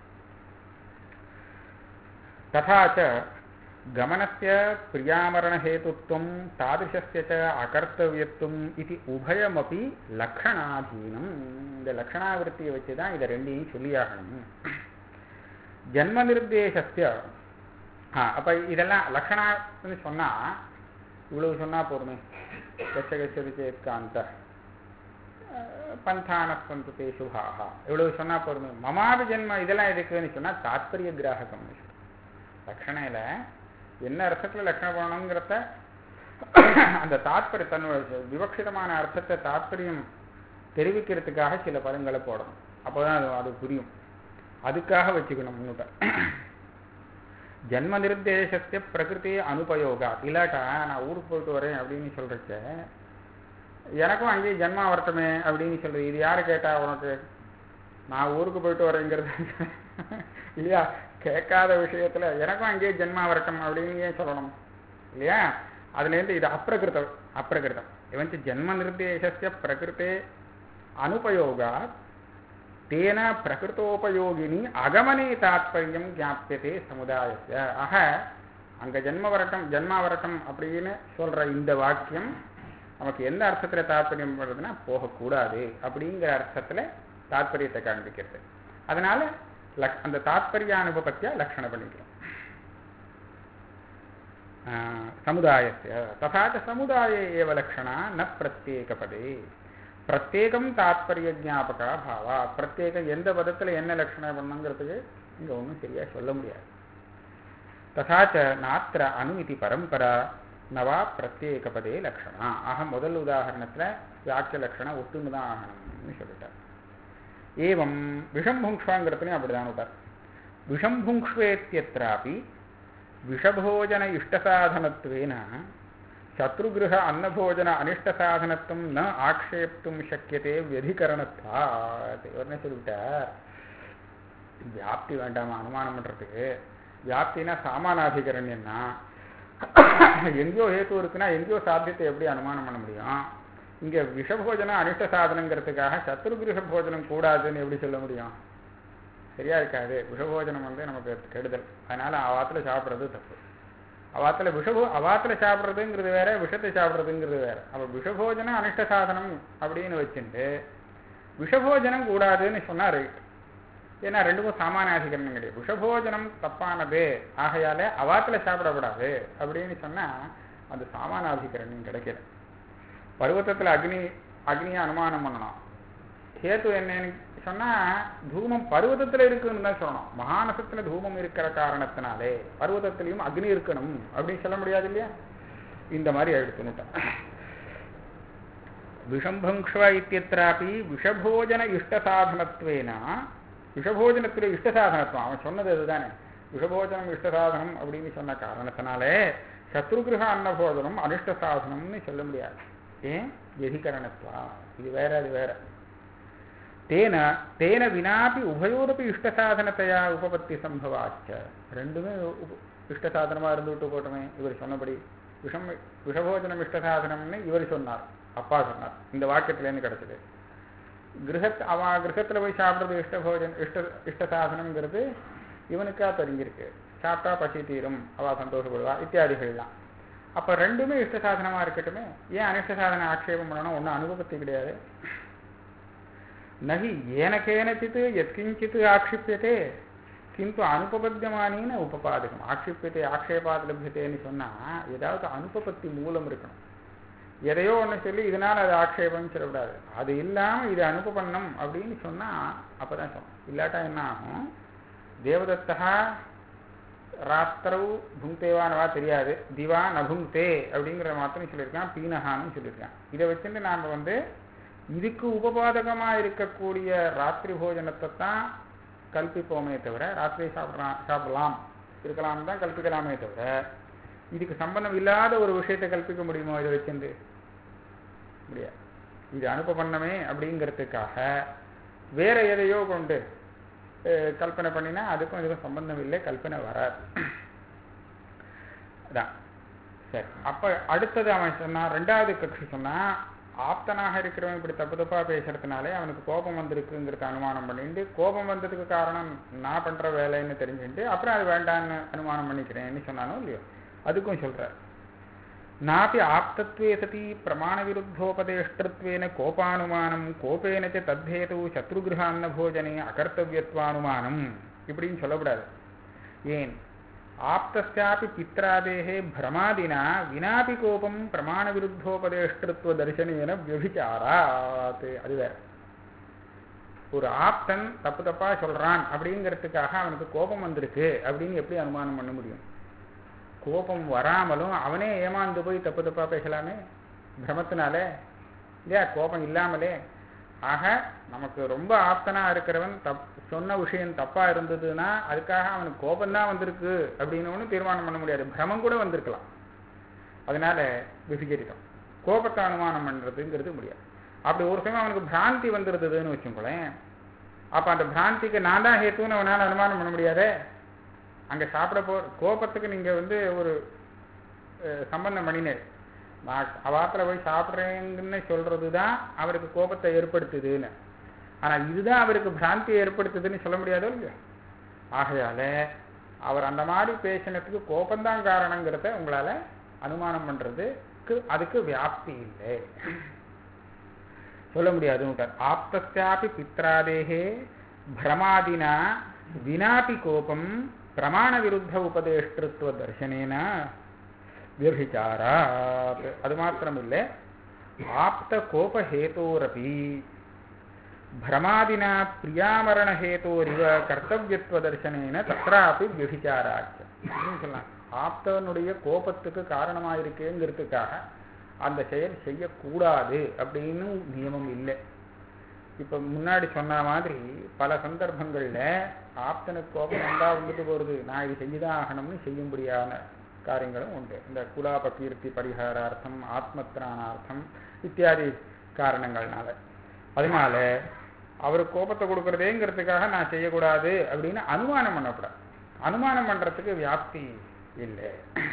तथा च गमनस्य प्रियामरणहेतुत्वं तादृशस्य च अकर्तव्यत्वम् इति उभयमपि லக்ஷணாதீனம் இந்த லக்ஷணாவிருத்தியை வச்சு தான் இதை ரெண்டையும் சொல்லியாகணும் ஜன்ம நிர்தேசஸ்ய ஆ அப்போ இதெல்லாம் லக்ஷணான்னு சொன்னா இவ்வளவு சொன்னா போதுமே கச்ச கச்சது சேத்காந்த பந்தானஸ்வந்து தே சுபாகா இவ்வளவு சொன்னா போதுமே மமாபி ஜென்ம இதெல்லாம் எதுக்குன்னு சொன்னா தாத்பரிய கிராகம்னு சொல்லு. லக்ஷணையில என்ன அர்த்தத்துல லக்ஷணம் பண்ணணுங்கிறத அந்த தாத்பரிய தன்னோட விவக்ஷிதமான அர்த்தத்தை தாத்பரியம் தெரிவிக்கிறதுக்காக சில பதங்களை போடணும் அப்போதான் அது அது புரியும் அதுக்காக வச்சுக்கணும் முன்னுட்ட ஜன்ம நிர்தேசத்திய பிரகிருதி அனுபயோகா இல்லாட்டா நான் ஊருக்கு போயிட்டு வரேன் அப்படின்னு சொல்றச்ச எனக்கும் அங்கேயே ஜன்மா வரட்டுமே அப்படின்னு சொல்றது இது யாரு கேட்டா உனக்கு நான் ஊருக்கு போயிட்டு வரேங்கிறது இல்லையா கேட்காத விஷயத்துல எனக்கும் அங்கேயே ஜென்மா வரட்டும் அப்படின்னு ஏன் சொல்லணும் இல்லையா அதுலேருந்து இது அப்பிரகிருதம் அப்பிரகிருதம் இவன் ஜென்ம நிர்தேசஸ்ய பிரகிருத்தே அனுபயோகா தேன பிரகிருத்தோபயோகினி அகமனே தாத்பரியம் ஜாப்பியதே சமுதாயத்தை ஆக அங்க ஜென்ம வரட்டும் ஜென்மா வரட்டும் அப்படின்னு சொல்ற இந்த வாக்கியம் நமக்கு எந்த அர்த்தத்துல தாத்பரியம் வருதுன்னா போகக்கூடாது அப்படிங்கிற அர்த்தத்துல தாத்பரியத்தை காண்பிக்கிறது அதனால லக்- அந்த தாத்பரிய அனுபவத்தியா லட்சணம் பண்ணிக்கிறோம் ஆஹ், சமுதாயस्य तथा च समुदाये एव लक्षणा न प्रत्येकपदे பிரத்யேகம் தாத்பரிய ஜாபகா பாவா பிரத்யேகம் எந்த பதத்துல என்ன லட்சணம் பண்ணுங்கிறதுக்கு இங்க ஒன்றும் சரியா சொல்ல முடியாது ததாச்ச நாத்திர அனுமதி பரம்பரா நவா பிரத்யேக பதே லட்சணா ஆக முதல் உதாரணத்துல வாக்கிய லட்சணம் ஒட்டுன்னு தான் ஆகணும்னு சொல்லிட்டார் ஏவம் விஷம்புங்ஷ்வாங்கிறதுலையும் அப்படிதான் விட்டார் விஷம்புங்ஷ்வேத்தியत्रापि விஷபோஜன இஷ்டசாதனத்வேன சத்ருகிருஹ அன்னபோஜன அனிஷ்டசாதனத்துவம் ந ஆக்ஷேப்தும் சக்கியதே வியதிகரணத்வாத் இவர்னே சொல்லிவிட்டார் வியாப்தி வேண்டாமா அனுமானம் பண்றதுக்கு வியாப்தினா சாமானாதிகரண்யம்னா எங்கேயோ ஹேத்து இருக்குன்னா எங்கேயோ சாத்தியத்தை எப்படி அனுமானம் பண்ண முடியும் இங்க விஷபோஜனம் அனிஷ்ட சாதனங்கிறதுக்காக சத்ருகிருஹ போஜனம் கூடாதுன்னு எப்படி சொல்ல முடியும் சரியா இருக்காது விஷபோஜனம் வந்து நமக்கு கெடுதல் அதனால அவாத்துல சாப்பிட்றது தப்பு அவாத்துல விஷபோ அவாத்துல சாப்பிட்றதுங்கிறது வேற விஷத்தை சாப்பிட்றதுங்கிறது வேற அப்ப விஷபோஜனம் அனிஷ்ட சாதனம் அப்படின்னு வச்சுட்டு விஷபோஜனம் கூடாதுன்னு சொன்னா ரைட் ஏன்னா ரெண்டுக்கும் சாமானாதிகரணம் கிடையாது விஷபோஜனம் தப்பானது ஆகையால அவாத்துல சாப்பிடக்கூடாது அப்படின்னு சொன்னா அது சாமானாதிகரணம் கிடைக்கல பருவத்தத்துல அக்னி அக்னியை அனுமானம் பண்ணணும் ஹேத்து என்னன்னு சொன்னா தூமம் பருவத்தத்துல இருக்குன்னு தான் சொல்லணும் மகாநசத்துல தூமம் இருக்கிற காரணத்தினாலே பருவத்தத்திலையும் அக்னி இருக்கணும் அப்படின்னு சொல்ல முடியாது இல்லையா இந்த மாதிரி எடுத்துனுட்டேன் விஷம்பங்ஷ்வ இத்தியத்திராப்பி விஷபோஜன இஷ்டசாதனத்வேன விஷபோஜனத்துல இஷ்டசாதனத்துவம் அவன் சொன்னது அதுதானே விஷபோஜனம் இஷ்டசாதனம் அப்படின்னு சொன்ன காரணத்தினாலே சத்ருகிருஹ அன்னபோஜனம் அனிஷ்ட சாதனம்னு சொல்ல முடியாது ஏன் எதிகரணத்துவா இது வேற அது வேற தேன தேன வினாப்பி உபயோரப்பி இஷ்டசாதனத்தையா உபபத்தி சம்பவாச்ச ரெண்டுமே உப- இஷ்டசாதனமா இருந்துவிட்டு போட்டோமே இவர் சொன்னபடி விஷம் விஷபோஜனம் இஷ்டசாதனம்னு இவர் சொன்னார் அப்பா சொன்னார் இந்த வாக்கியத்திலேருந்து கிடைச்சது கிரகத் அவ கிரகத்துல போய் சாப்பிட்றது இஷ்டபோஜன் இஷ்ட இஷ்டசாதனம்ங்கிறது இவனுக்கா தெரிஞ்சிருக்கு சாப்பிட்டா பசி தீரும் அவ சந்தோஷப்படுவா இத்தியாதிகள்லாம் அப்ப ரெண்டுமே இஷ்ட சாதனமா இருக்கட்டுமே ஏன் அனிஷ்ட சாதன ஆக்ஷேபம் பண்ணணும் ஒன்றும் அனுபவத்தி கிடையாது நகி ஏன கேனச்சித் எத்கிஞ்சித் ஆக்ஷிப்பியதே கிந்து அனுபபத்தியமானின்னு உபபாதகம் ஆக்ஷிப்பியத்தை ஆக்ஷேபாத் லபியத்தேன்னு சொன்னா ஏதாவது அனுபபத்தி மூலம் இருக்கணும் எதையோ ஒன்று சொல்லி இதனால அது ஆக்ஷேபம்னு சொல்லக்கூடாது அது இல்லாம இது அனுபபன்னம் அப்படின்னு சொன்னா அப்பதான் சொல்லணும் இல்லாட்டா என்ன ஆகும் தேவதத்தா ராத்திரவு புங்தேவானவா தெரியாது திவா நபுங்தே அப்படிங்கிற மாத்திரம் சொல்லியிருக்கான் பீனஹான்னு சொல்லியிருக்கான் இதை வச்சுட்டு நாம வந்து இதுக்கு உபபாதகமா இருக்கக்கூடிய ராத்திரி போஜனத்தை தான் கல்பிப்போமே தவிர ராத்திரி சாப்பிடலாம் சாப்பிடலாம் இருக்கலாம் தான் கல்பிக்கலாமே தவிர இதுக்கு சம்பந்தம் இல்லாத ஒரு விஷயத்தை கல்பிக்க முடியுமோ இதை வச்சிருந்து முடியாது இது அனுப்ப பண்ணமே அப்படிங்கிறதுக்காக வேற எதையோ கொண்டு அஹ், கல்பனை பண்ணினா அதுக்கும் இதுக்கும் சம்பந்தம் இல்லை கல்பனை வராது அதான் சரி அப்ப அடுத்தது அவன் சொன்னான் ரெண்டாவது கட்சி சொன்னா ஆப்தனாக இருக்கிறவன் இப்படி தப்பு தப்பா பேசுறதுனாலே அவனுக்கு கோபம் வந்திருக்குங்கிறத அனுமானம் பண்ணிட்டு கோபம் வந்ததுக்கு காரணம் நான் பண்ற வேலைன்னு தெரிஞ்சுட்டு அப்புறம் அது வேண்டான்னு அனுமானம் பண்ணிக்கிறேன்னு சொன்னானோ இல்லையோ அதுக்கும் சொல்றார் நாपि ஆப்தத்வே சதி பிரமாண விருத்தோபதேஷ்டத்வேன கோபானுமானம் கோபேன ச தத்தேது சத்ருகிரகான்ன போஜனே அகர்த்தவியத்வானுமானம் இப்படின்னு சொல்லக்கூடாது ஏன் ஆப்தஸ்யாபி பித்ராதேகே பிரமாதினா வினாபி கோபம் பிரமாண விருத்தோபதேஷ்டத்துவ தரிசனேன வியபிச்சாராத் அது வேற ஒரு ஆப்தன் தப்பு தப்பா சொல்றான் அப்படிங்கிறதுக்காக அவனுக்கு கோபம் வந்திருக்கு அப்படின்னு எப்படி அனுமானம் பண்ண முடியும் கோபம் வராமலும் அவனே ஏமாந்து போய் தப்பு தப்பா பேசலாமே பிரமத்தினாலே இல்லையா கோபம் இல்லாமலே ஆக நமக்கு ரொம்ப ஆப்தனா இருக்கிறவன் தப் சொன்ன விஷயம் தப்பா இருந்ததுன்னா அதுக்காக அவனுக்கு கோபம்தான் வந்திருக்கு அப்படின்னு ஒண்ணும் தீர்மானம் பண்ண முடியாது பிரமம் கூட வந்திருக்கலாம் அதனால விசிகரித்தோம் கோபத்தை அனுமானம் பண்றதுங்கிறது முடியாது அப்படி ஒரு சமயம் அவனுக்கு பிராந்தி வந்துருந்ததுன்னு வச்சுக்கோங்களேன் அப்ப அந்த பிராந்திக்கு நான் தான் ஹேத்துன்னு அவனால அனுமானம் பண்ண முடியாதே அங்க சாப்பிட போ கோபத்துக்கு நீங்க வந்து ஒரு அஹ், சம்பந்தம் பண்ணினேன் நான் அவாத்துல போய் சாப்பிட்றேங்கன்னு சொல்றது தான் அவருக்கு கோபத்தை ஏற்படுத்துதுன்னு ஆனா இதுதான் அவருக்கு பிராந்தியை ஏற்படுத்துதுன்னு சொல்ல முடியாதோ இல்லையா ஆகையால அவர் அந்த மாதிரி பேசினதுக்கு கோபம்தான் காரணங்கிறத உங்களால அனுமானம் பண்றதுக்கு அதுக்கு வியாப்தி இல்லை சொல்ல முடியாது ஆப்தஸ்யாபி பித்ராதேகே பிரமாதினா வினாபி கோபம் பிரமாண விருத்த உபதேஷ்டத்துவ தர்சனேன வியபிச்சாராத் அது மாத்திரமில்லை ஆப்த கோபஹேதோரபி பிரமாதினா பிரியாமரணஹேதோரிவ கர்த்தவியத்துவ தர்சனேன தத்ராபி விபிச்சாராக்கியம் அப்படின்னு சொல்லலாம் ஆப்தவனுடைய கோபத்துக்கு காரணமாயிருக்கேங்கிறதுக்காக அந்த செயல் செய்யக்கூடாது அப்படின்னு நியமம் இல்லை இப்போ முன்னாடி சொன்ன மாதிரி பல சந்தர்ப்பங்களில் ஆப்தனுக்கு கோபம் வந்தா வந்துட்டு போகிறது நான் இது செஞ்சுதான் ஆகணும்னு செய்யும்படியான காரியங்களும் உண்டு இந்த குலாப கீர்த்தி பரிகாரார்த்தம் ஆத்மத்ராணார்த்தம் இத்தியாதி காரணங்கள்னால அதனால அவர் கோபத்தை கொடுக்கறதேங்கிறதுக்காக நான் செய்யக்கூடாது அப்படின்னு அனுமானம் பண்ணக்கூடாது அனுமானம் பண்றதுக்கு வியாப்தி இல்லை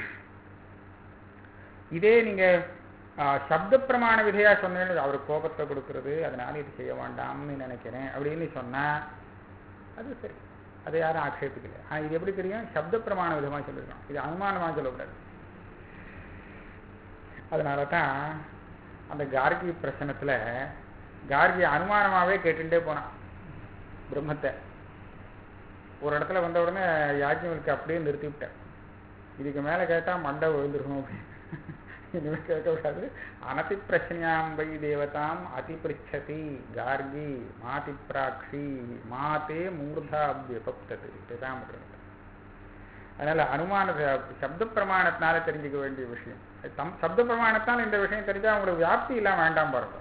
இதே நீங்க ஆஹ், சப்த பிரமாண விதையா சொன்னேன்னு அவர் கோபத்தை கொடுக்கறது அதனால இது செய்ய வேண்டாம்னு நினைக்கிறேன் அப்படின்னு சொன்னா அது சரி அதை யாரும் ஆட்சேபிக்கல ஆனா இது எப்படி தெரியும் சப்த பிரமாண விதமா சொல்லிருக்கோம் இது அனுமானமா சொல்லக்கூடாது அதனால தான் அந்த கார்கி பிரச்சனத்துல கார்கி அனுமானமாவே கேட்டுட்டே போனான் பிரம்மத்தை ஒரு இடத்துல வந்த உடனே யாஜ்யவனுக்கு அப்படியே நிறுத்தி விட்டேன் இதுக்கு மேல கேட்டா மண்டை விழுந்துருக்கும் அப்படின்னு இனிமே கேட்கக்கூடாது அனதி பிரச்சனையாம் வை தேவதாம் அதி பிரிச்சதி கார்கி மாதி பிராட்சி மாதே மூர்தா விபப்தது இதுதான் பண்றது. அதனால அனுமான சப்த பிரமாணத்தினால தெரிஞ்சுக்க வேண்டிய விஷயம் தம் சப்த பிரமாணத்தால் இந்த விஷயம் தெரிஞ்சா உங்களுக்கு வியாப்தி இல்லாம வேண்டாம் பாருங்க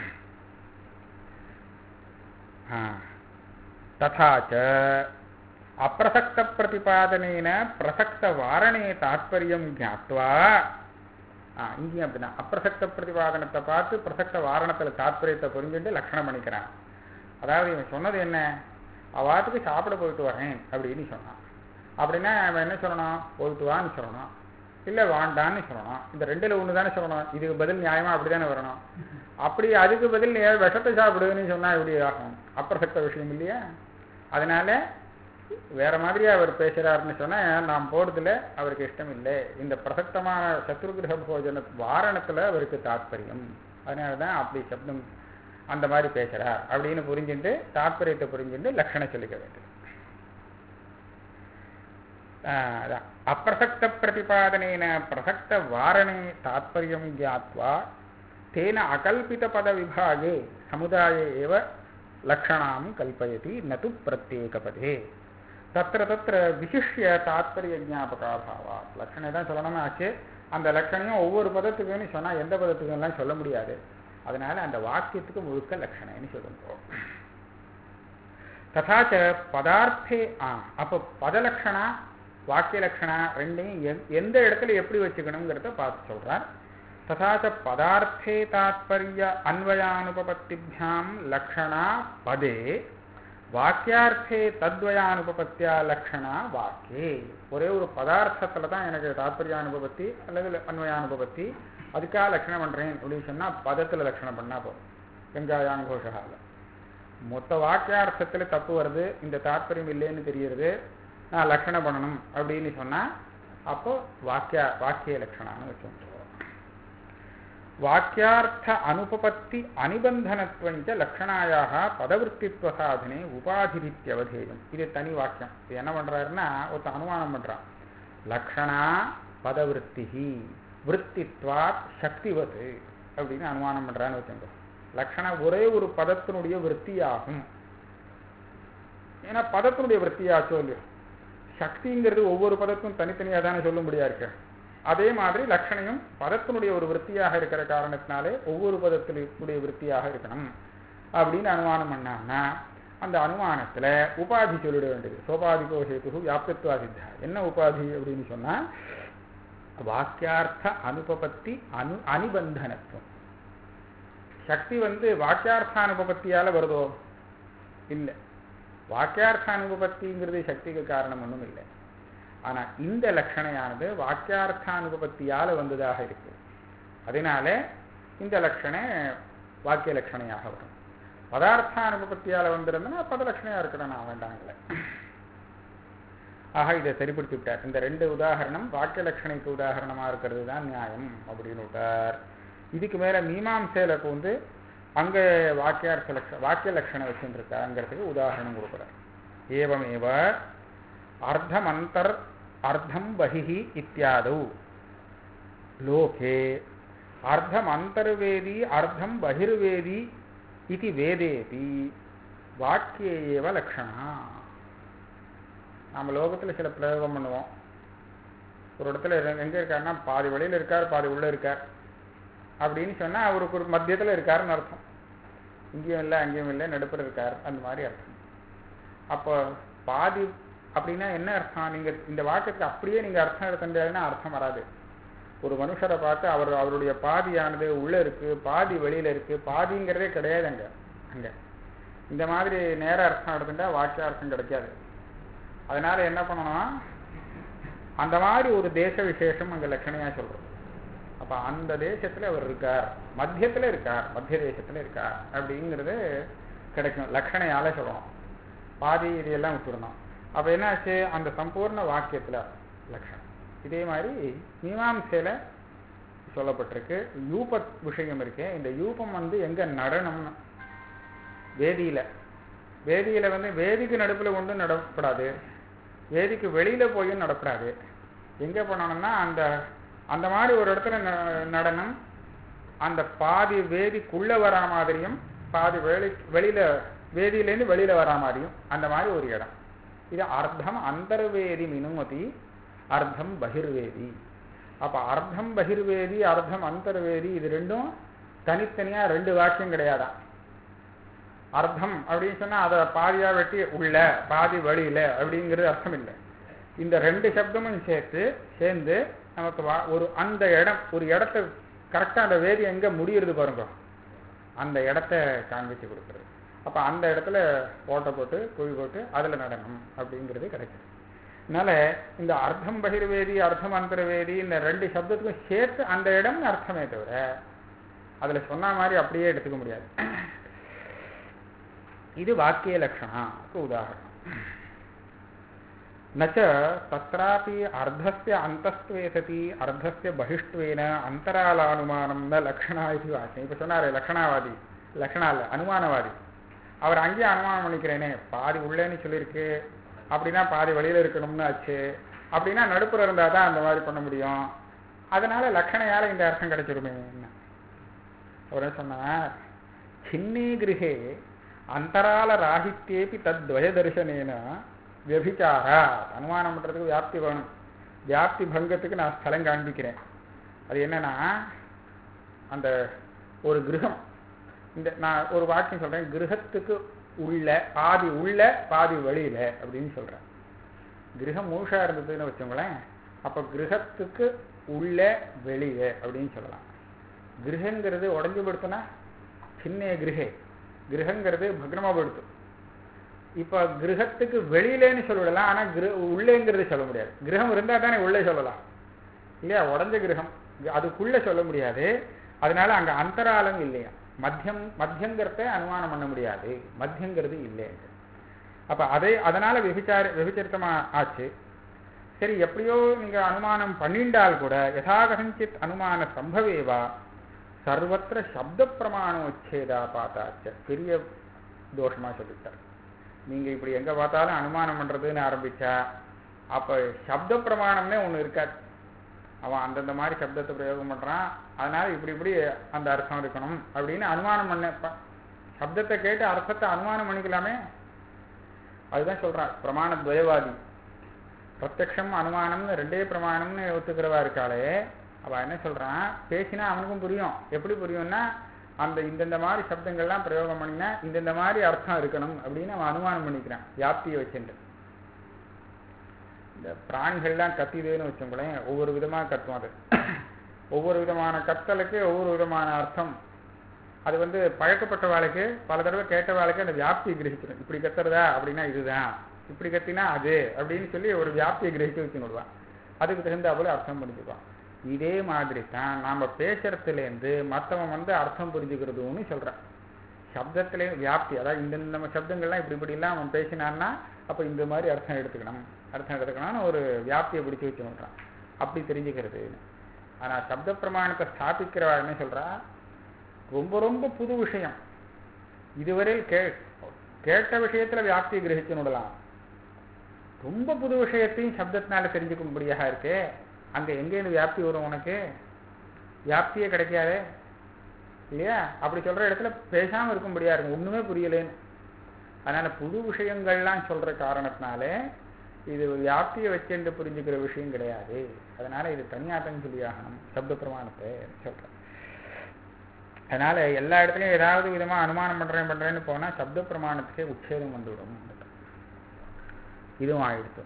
ஆ. तथा च अप्रसक्तप्रतिपादनेन प्रसक्तवारणे तात्पर्यं ज्ञात्वा ஆ, இங்கேயும் அப்படிதான் அப்பிரசக்த பிரதிபாதனத்தை பார்த்து பிரசக்த வாரணத்தில் தாத்பரியத்தை புரிஞ்சுட்டு லட்சணம் பண்ணிக்கிறான் அதாவது இவன் சொன்னது என்ன அவாத்துக்கு சாப்பிட போயிட்டு வரேன் அப்படின்னு சொன்னான் அப்படின்னா அவன் என்ன சொல்லணும் போயிட்டு வான்னு சொல்லணும் இல்லை வாண்டான்னு சொல்லணும் இந்த ரெண்டுல ஒன்று தானே சொல்லணும் இதுக்கு பதில் நியாயமா அப்படிதானே வரணும் அப்படி அதுக்கு பதில் நீ விஷத்தை சாப்பிடுன்னு சொன்னா எப்படி ஆகும் அப்பிரசக்த விஷயம் இல்லையா அதனால வேற மாதிரி அவர் பேசுறாருன்னு சொன்னா நாம் போறதுல அவருக்கு இஷ்டம் இல்லை இந்த பிரசக்தமான சத்ருகிரக போஜன வாரணத்துல அவருக்கு தாத்பரியம் அதனாலதான் அப்படி சப்தம் அந்த மாதிரி பேசுறார் அப்படின்னு புரிஞ்சுட்டு தாத்பரியத்தை புரிஞ்சுட்டு லட்சணம் சொல்லிக்க வேண்டும் ஆஹ் அதான். அப்பிரசக்த பிரதிபாதனேன பிரசக்த வாரணே தாத்பரியம் ஜாத்வா தேன அகல்பித பத விபாगे சமுதாயே ஏவ லக்ஷணாம் கல்பயதி நது பிரத்யேக பதே தத்திர தத்திர விசிஷ்ய தாத்பரிய ஜாபகாபாவா லட்சணம் தான் சொல்லணும்னு ஆச்சு அந்த லட்சணையும் ஒவ்வொரு பதத்துக்குன்னு சொன்னா எந்த பதத்துக்குலாம் சொல்ல முடியாது அதனால அந்த வாக்கியத்துக்கு முழுக்க லட்சணைன்னு சொல்லுங்க ததாச்ச பதார்த்தே ஆ அப்போ பதலட்சணா வாக்கிய லட்சணா ரெண்டையும் எந்- எந்த இடத்துல எப்படி வச்சுக்கணுங்கிறத பார்த்து சொல்றார் ததாச்ச பதார்த்தே தாத்பரிய அன்வயானுபபத்திபியாம் லக்ஷணா பதே வாக்கியார்த்தே தத்வயானுபபத்தியா லக்ஷணா வாக்கே ஒரே ஒரு பதார்த்தத்துல தான் எனக்கு தாத்பரியானுபபத்தி அல்லது அன்வயானுபபத்தி அதுக்காக லட்சணம் பண்றேன் அப்படின்னு சொன்னா பதத்துல லட்சணம் பண்ணா போதும் வெங்காயாங்கோஷகால மொத்த வாக்கியார்த்தத்துல தப்பு வருது இந்த தாத்பரியம் இல்லைன்னு தெரியுது நான் லட்சணம் பண்ணணும் அப்படின்னு சொன்னா அப்போ வாக்கிய வாக்கிய லட்சணம்னு வச்சுருவோம் வாக்கியார்த்த அனுபபத்தி அனிபந்தனத்துவஞ்ச லக்ஷணாயாக பதவிருத்தித்துவ சாதனை உபாதிரித்தியவதேயம் இது தனி வாக்கியம் இது என்ன பண்றாருன்னா ஒருத்தன் அனுமானம் பண்றான் லக்ஷணா பதவிருத்தி விற்த்தித்வாத் சக்திவது அப்படின்னு அனுமானம் பண்றான்னு வச்சுக்கோ லக்ஷணம் ஒரே ஒரு பதத்தினுடைய விற்த்தியாகும் ஏன்னா பதத்தினுடைய விற்த்தியாச்சோ இல்லையோ சக்திங்கிறது ஒவ்வொரு பதத்தும் தனித்தனியாக தானே சொல்லும்படியா இருக்கு அதே மாதிரி லட்சணையும் பதத்தினுடைய ஒரு விற்த்தியாக இருக்கிற காரணத்தினாலே ஒவ்வொரு பதத்தினுடைய விற்த்தியாக இருக்கணும் அப்படின்னு அனுமானம் பண்ணாங்கன்னா அந்த அனுமானத்துல உபாதி சொல்லிட வேண்டியது சோபாதிகோ ஹேத்து வியாப்தித்வா சித்தா என்ன உபாதி அப்படின்னு சொன்னா வாக்கியார்த்த அனுபபத்தி அனு அனிபந்தனத்துவம் சக்தி வந்து வாக்கியார்த்த அனுபபத்தியால வருதோ இல்லை வாக்கியார்த்த அனுபபத்திங்கிறது சக்திக்கு காரணம் ஒன்றும் இல்லை ஆனா இந்த லட்சணையானது வாக்கியார்த்த அனுபபத்தியால வந்ததாக இருக்கு அதனால இந்த லட்சணை வாக்கிய லட்சணையாக வரும் பதார்த்த அனுபபத்தியால வந்திருந்தனா பத லட்சணையா இருக்கணும் நான் வேண்டாங்களே ஆக இதை சரிப்படுத்தி விட்டார் இந்த ரெண்டு உதாரணம் வாக்கிய லட்சணைக்கு உதாரணமா இருக்கிறது தான் நியாயம் அப்படின்னு விட்டார் இதுக்கு மேல மீமாம்சையில வந்து அங்க வாக்கியார்த்த லட்ச வாக்கிய லட்சணம் வச்சுருக்காங்கிறதுக்கு உதாரணம் கொடுக்குறார் ஏவமேவ அர்த்தமந்தர் அர்த்தம் பகிஹி இத்தியாதௌ லோகே அர்த்தம் அந்தர்வேதி அர்த்தம் பகிர்வேதி இது வேதேபி வாக்கிய ஏவ லக்ஷணா நம்ம லோகத்தில் சில பிரயோகம் பண்ணுவோம் ஒரு இடத்துல எங்க- எங்க இருக்காருன்னா பாதி வெளியில இருக்கார் பாதி உள்ள இருக்கார் அப்படின்னு சொன்னா அவருக்கு ஒரு மத்தியத்துல இருக்காருன்னு அர்த்தம் இங்கேயும் இல்லை அங்கேயும் இல்லை நடுப்புற இருக்கார் அந்த மாதிரி அர்த்தம் அப்போ பாதி அப்படின்னா என்ன அர்த்தம் நீங்க இந்த வாக்கியத்துக்கு அப்படியே நீங்க அர்த்தம் எடுத்துட்டீங்கன்னா அர்த்தம் வராது ஒரு மனுஷரை பார்த்து அவர் அவருடைய பாதியானது உள்ள இருக்கு பாதி வெளியில இருக்கு பாதிங்கிறதே கிடையாது அங்க அங்க இந்த மாதிரி நேர அர்த்தம் எடுத்துட்டா வாக்கிய அர்த்தம் கிடைக்காது அதனால என்ன பண்ணணும் அந்த மாதிரி ஒரு தேச விசேஷம் அங்க லட்சணையா சொல்றோம் அப்ப அந்த தேசத்துல அவர் இருக்கார் மத்தியத்துல இருக்கார் மத்திய தேசத்துல இருக்கார் அப்படிங்கிறது கிடைக்கும் லட்சணையால சொல்லணும் பாதி இதையெல்லாம் விட்டுடணும் அப்ப என்னாச்சு அந்த சம்பூர்ண வாக்கியத்துல லட்சணம் இதே மாதிரி மீமாம்சையில சொல்லப்பட்டிருக்கு யூப விஷயம் இருக்கு இந்த யூபம் வந்து எங்க நடனம்னு வேதியில வேதியில வந்து வேதிக்கு நடுப்புல கொண்டு நடப்படாது வேதிக்கு வெளியில போயும் நடப்படாது எங்க பண்ணணும்னா அந்த அந்த மாதிரி ஒரு இடத்துல ந- நடனம் அந்த பாதி வேதிக்குள்ள வரா மாதிரியும் பாதி வெளி வெளியில வேதியிலேருந்து வெளியில வரா மாதிரியும் அந்த மாதிரி ஒரு இடம் இது அர்த்தம் அந்தர்வேதி மினுமதி அர்த்தம் பகிர்வேதி அப்ப அர்த்தம் பகிர்வேதி அர்த்தம் அந்தர்வேதி இது ரெண்டும் தனித்தனியா ரெண்டு வாக்கியம் கிடையாதான் அர்த்தம் அப்படின்னு சொன்னா அதை பாதியா வெட்டி உள்ள பாதி வெளியில அப்படிங்கிறது அர்த்தம் இல்லை இந்த ரெண்டு சப்தமும் சேர்த்து சேர்ந்து நமக்கு வா- ஒரு அந்த இடம் ஒரு இடத்த கரெக்டா அந்த வேதி எங்க முடியுறது பாருங்க அந்த இடத்த காண்பிச்சு கொடுக்குறது அப்ப அந்த இடத்துல ஓட்டை போட்டு குழி போட்டு அதுல நடனம் அப்படிங்கிறது கிடைக்குது அதனால இந்த அர்த்தம் பகிர்வேதி அர்த்தம் அந்தரவேதி இந்த ரெண்டு சப்தத்துக்கும் சேர்த்து அந்த இடம் அர்த்தமே தவிர அதுல சொன்ன மாதிரி அப்படியே எடுத்துக்க முடியாது இது வாக்கிய லட்சணாக்கு உதாரணம் நச்ச தत्रापि அர்த்தஸ்ய அந்தஸ்துவே சதி அர்த்தஸ்ய பகிஷ்டுவேன அந்தராலானுமானம் ந லக்ஷணா இது வாக்கியம் இப்ப சொன்னாரு லக்ஷணாவாதி லக்ஷணா இல்ல அனுமானவாதி அவர் அங்கேயே அனுமானம் பண்ணிக்கிறேனே பாதி உள்ளேன்னு சொல்லியிருக்கு அப்படின்னா பாதி வெளியில இருக்கணும்னு ஆச்சு அப்படின்னா நடுப்புற இருந்தா தான் அந்த மாதிரி பண்ண முடியும் அதனால லக்ஷணையால இந்த அர்த்தம் கிடைச்சிருமே அவர் என்ன சொன்னார் சின்னே கிரகே அந்தரால ராகித்யேபி தத்வய தரிசனேன வியபிச்சாரா அனுமானம் பண்றதுக்கு வியாப்தி வேணும் வியாப்தி பங்கத்துக்கு நான் ஸ்தலம் காண்பிக்கிறேன் அது என்னன்னா அந்த ஒரு கிரகம் இந்த நான் ஒரு வாக்கியம் சொல்றேன் கிரகத்துக்கு உள்ள பாதி உள்ள பாதி வெளியில அப்படின்னு சொல்றேன் கிரகம் முழுசா இருந்ததுன்னு வச்சோங்களேன் அப்ப கிரகத்துக்கு உள்ள வெளிய அப்படின்னு சொல்லலாம் கிரகங்கிறது உடஞ்சு படுத்துனா சின்ன கிரகே கிரகங்கிறது பக்னமா படுத்து இப்ப கிரகத்துக்கு வெளியிலேன்னு சொல்லிடலாம் ஆனா கிர உள்ளேங்கிறது சொல்ல முடியாது கிரகம் இருந்தா தானே உள்ளே சொல்லலாம் இல்லையா உடஞ்ச கிரகம் அதுக்குள்ள சொல்ல முடியாது அதனால அங்க அந்தராலம் இல்லையா மத்தியம் மத்தியங்கிறத அனுமானம் பண்ண முடியாது மத்தியங்கிறது இல்லை அப்ப அதை அதனால விபிச்சார விபிச்சரித்தமா ஆச்சு சரி எப்படியோ நீங்க அனுமானம் பண்ணிண்டால் கூட யதா கதஞ்சித் அனுமான சம்பவேவா சர்வத்திர சப்த பிரமாணோச்சேதா பார்த்தாச்ச பெரிய தோஷமா சொல்லிட்டார் நீங்க இப்படி எங்க பார்த்தாலும் அனுமானம் பண்றதுன்னு ஆரம்பிச்சா அப்ப சப்த பிரமாணம்னே ஒண்ணு இருக்காது அவன் அந்தந்த மாதிரி சப்தத்தை பிரயோகம் பண்றான் அதனால இப்படி இப்படி அந்த அர்த்தம் இருக்கணும் அப்படின்னு அனுமானம் பண்ண ப- சப்தத்தை கேட்டு அர்த்தத்தை அனுமானம் பண்ணிக்கலாமே அதுதான் சொல்றான் பிரமாண துவயவாதி பிரத்யக்ஷம் அனுமானம்னு ரெண்டே பிரமாணம்னு ஒத்துக்கிறவா இருக்காளே அவ என்ன சொல்றான் பேசினா அவனுக்கும் புரியும் எப்படி புரியும்னா அந்த இந்தந்த மாதிரி சப்தங்கள்லாம் பிரயோகம் பண்ணினா இந்தந்த மாதிரி அர்த்தம் இருக்கணும் அப்படின்னு அவன் அனுமானம் பண்ணிக்கிறான் வியாப்தியை வச்சுட்டு இந்த பிராணிகள்லாம் கத்திதுன்னு வச்சுங்களேன் ஒவ்வொரு விதமா கத்தும் அது ஒவ்வொரு விதமான கத்தலுக்கு ஒவ்வொரு விதமான அர்த்தம் அது வந்து பழக்கப்பட்ட வாழ்க்கை பல தடவை கேட்ட வாழ்க்கை அந்த வியாப்தியை கிரகிச்சிடும் இப்படி கத்துறதா அப்படின்னா இதுதான் இப்படி கத்தினா அது அப்படின்னு சொல்லி ஒரு வியாப்தியை கிரகிச்சு வச்சு விடுவான் அதுக்கு தகுந்த போல அர்த்தம் புரிஞ்சுக்குவான் இதே மாதிரி தான் நாம பேசுறதுலேருந்து மற்றவன் வந்து அர்த்தம் புரிஞ்சுக்கிறதுன்னு சொல்றான் சப்தத்திலே வியாப்தி அதாவது இந்த நம்ம சப்தங்கள்லாம் இப்படி இப்படிலாம் அவன் பேசினான்னா அப்போ இந்த மாதிரி அர்த்தம் எடுத்துக்கணும் அர்த்தம் எடுத்துக்கணும்னு ஒரு வியாப்தியை பிடிச்சி வச்சு விடுறான் அப்படி தெரிஞ்சுக்கிறது ஆனா சப்த பிரமாணத்தை ஸ்தாபிக்கிறவா என்ன சொல்றா ரொம்ப ரொம்ப புது விஷயம் இதுவரை கே கேட்ட விஷயத்துல வியாப்தியை கிரகிச்சு விடலாம் ரொம்ப புது விஷயத்தையும் சப்தத்தினால தெரிஞ்சுக்கும்படியாக இருக்கே அங்க எங்கேருந்து வியாப்தி வரும் உனக்கு வியாப்தியே கிடைக்காதே இல்லையா அப்படி சொல்ற இடத்துல பேசாம இருக்கும்படியா இருக்கும் ஒண்ணுமே புரியலேன்னு அதனால புது விஷயங்கள்லாம் சொல்ற காரணத்தினாலே இது வியாப்தியை வச்சுட்டு புரிஞ்சுக்கிற விஷயம் கிடையாது அதனால இது தனியாட்டம் சொல்லி ஆகணும் சப்த பிரமாணத்தை சொல்றேன் அதனால எல்லா இடத்துலயும் ஏதாவது விதமா அனுமானம் பண்றேன் பண்றேன்னு போனா சப்த பிரமாணத்துக்கே உச்சேதம் வந்துவிடும் இதுவும் ஆயிடுத்து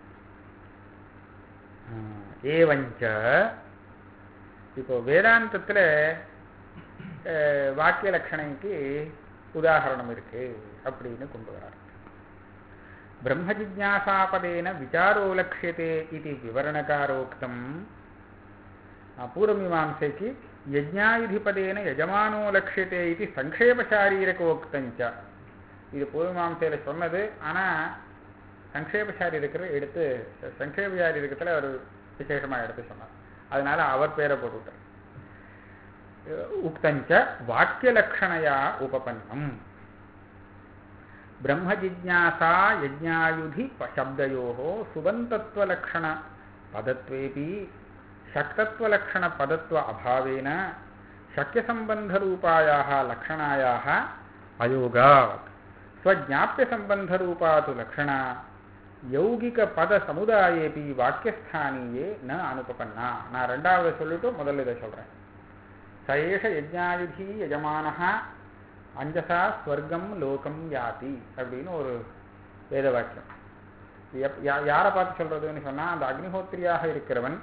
ஏவஞ்ச இப்போ வேதாந்தத்துல வாக்கிய லட்சணைக்கு உதாகரணம் இருக்கு அப்படின்னு கொண்டு வரார் பிரம்ம ஜிஜாசாபதேன விசாரோ லட்சியதே இது விவரணகாரோக்தம் பூர்வமீமாசைக்கு யஜ்ஞாயுதிபதேன யஜமானோ லட்சியதே இது சங்கேப சாரீரகோக்தஞ்ச இது பூர்வமீமாசையில சொன்னது ஆனா சங்கேப சாரீரகத்தில் எடுத்து சங்கேப சாரீரகத்தில் ஒரு விசேஷமா எடுத்து சொன்னார் அதனால அவர் பேரை போட்டுவிட்டார் உக்தஞ்ச வாக்கியலக்ஷணையா உபபன்னம் பிரம்ம ஜிஜாசா யஜ்ஞாயுதி சப்தயோ சுபந்தத்வலக்ஷண பதத்வேபி சக்தத்வலக்ஷண பதத்வ அபாவேன शक्यसम्बन्धरूपायाः लक्षणायाः अयोगात् स्वज्ञाप्यसम्बन्धरूपा तु लक्षणा யௌகிகபதசமுதாயேபி வாக்கியஸ்தானியே ந அனுபபன்னா நான் ரெண்டாவது சொல்லிட்டு முதல்ல இதை சொல்றேன் சயேஷ யஜ்ஞாயுதி யஜமானஹா அஞ்சசா ஸ்வர்க்கம் லோகம் யாதி அப்படின்னு ஒரு வேத வாக்கியம் எப் யா யாரை பார்த்து சொல்றதுன்னு சொன்னா அந்த அக்னிஹோத்திரியாக இருக்கிறவன்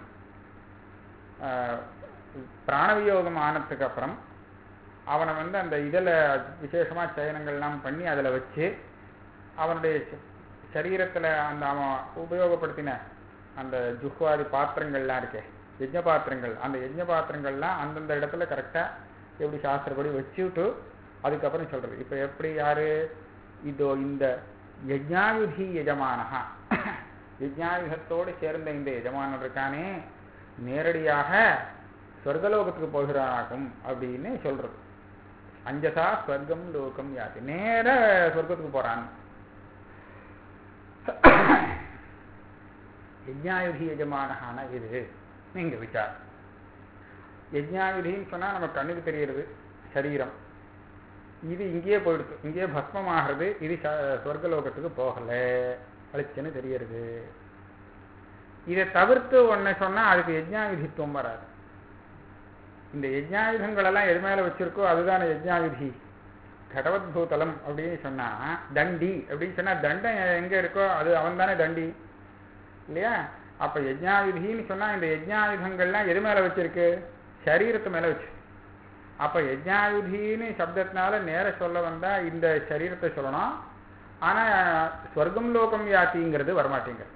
பிராணவியோகம் ஆனதுக்கு அப்புறம் அவனை வந்து அந்த இதில் விசேஷமா சயனங்கள்லாம் பண்ணி அதில் வச்சு அவனுடைய சரீரத்தில் அந்த அவன் உபயோகப்படுத்தின அந்த ஜுஹ்வாதி பாத்திரங்கள்லாம் இருக்கே யஜ்ஞ பாத்திரங்கள் அந்த யஜ்ஞ பாத்திரங்கள்லாம் அந்தந்த இடத்துல கரெக்டாக எப்படி சாஸ்திரப்படி வச்சுட்டு அதுக்கப்புறம் சொல்றது இப்போ எப்படி யாரு இதோ இந்த யஜ்ஞாயுதி எஜமானஹா யஜ்ஞாயுகத்தோடு சேர்ந்த இந்த எஜமானன் இருக்கானே நேரடியாக சொர்க்கலோகத்துக்கு போகிறானாகும் அப்படின்னு சொல்றது அஞ்சசா ஸ்வர்க்கம் லோகம் யாதி நேர சொர்க்கத்துக்கு போறான் யஜ்ஞாயுதி எஜமானஹான இது நீங்க விசாரம் யஜ்ஞாயுதின்னு சொன்னா நம்ம கண்ணுக்கு தெரியறது சரீரம் இது இங்கேயே போயிடுது இங்கேயே பஸ்மமாகிறது இது சொர்க்கலோகத்துக்கு போகல அழிச்சுன்னு தெரியறது இதை தவிர்த்து ஒன்ன சொன்னா அதுக்கு யஜ்ஞாயுதித்துவம் வராது இந்த யஜ்ஞாயுதங்கள் எல்லாம் எது மேல வச்சிருக்கோ அதுதானே யஜ்ஞாயுதி கடவத் பூதலம் அப்படின்னு சொன்னா தண்டி அப்படின்னு சொன்னா தண்டம் எங்க இருக்கோ அது அவன் தானே தண்டி இல்லையா அப்ப யஜ்ஞாயுதின்னு சொன்னா இந்த யஜ்ஞாயுதங்கள்லாம் எது மேல வச்சிருக்கு சரீரத்து மேல வச்சு அப்ப யஜ்ஞாயுதின்னு சப்தத்தினால நேர சொல்ல வந்தா இந்த சரீரத்தை சொல்லணும் ஆனா ஸ்வர்க்கம் லோகம் யாத்திங்கிறது வரமாட்டேங்கிறது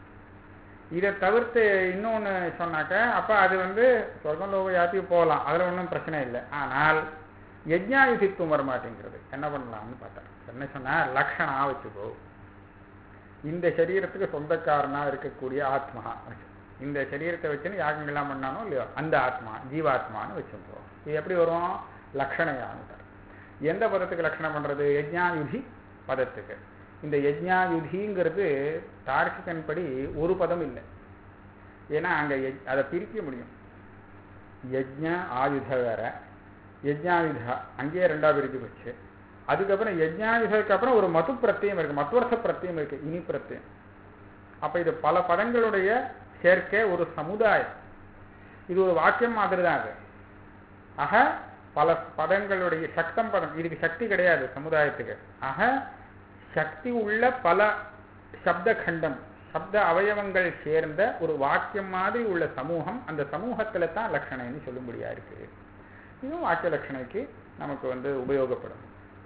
இதை தவிர்த்து இன்னொன்னு சொன்னாக்க அப்ப அது வந்து சொர்க்கம் லோக யாத்திக்கு போகலாம் அதுல ஒன்றும் பிரச்சனை இல்லை ஆனால் யஜ்ஞாயுதித்துவம் வரமாட்டேங்கிறது என்ன பண்ணலாம்னு பார்த்தா என்ன சொன்னா லக்ஷணா வச்சுக்கோ இந்த சரீரத்துக்கு சொந்தக்காரனா இருக்கக்கூடிய ஆத்மா இந்த சரீரத்தை வச்சுன்னு யாகங்கள்லாம் பண்ணானோ இல்லையோ அந்த ஆத்மா ஜீவாத்மான்னு வச்சுக்கோ இது எப்படி வரும் லக்ஷணையான்னு எந்த பதத்துக்கு லட்சணம் பண்றது யஜ்ஞாயுதி பதத்துக்கு இந்த யஜ்ஞாயுதிங்கிறது தார்க்கிகன் படி ஒரு பதம் இல்லை ஏன்னா அங்க அதை பிரிக்க முடியும் யஜ்ஞ ஆயுத வேற யஜ்ஞாயுதா அங்கேயே ரெண்டா பிரிச்சு வச்சு அதுக்கப்புறம் யஜ்ஞாயுதத்துக்கு அப்புறம் ஒரு மது பிரத்தியம் இருக்கு மத்வர்த்த பிரத்தியம் இருக்கு இனி பிரத்தியம் அப்ப இது பல பதங்களுடைய சேர்க்கை ஒரு சமுதாயம் இது ஒரு வாக்கியம் மாதிரி தான் அது ஆக பல பதங்களுடைய சக்தம் பதம் இதுக்கு சக்தி கிடையாது சமுதாயத்துக்கு ஆக சக்தி உள்ள பல சப்த கண்டம் சப்த அவயவங்கள் சேர்ந்த ஒரு வாக்கியம் மாதிரி உள்ள சமூகம் அந்த சமூகத்துல தான் லட்சணைன்னு சொல்லும்படியா இருக்கு இதுவும் வாக்கிய லட்சணைக்கு நமக்கு வந்து உபயோகப்படும்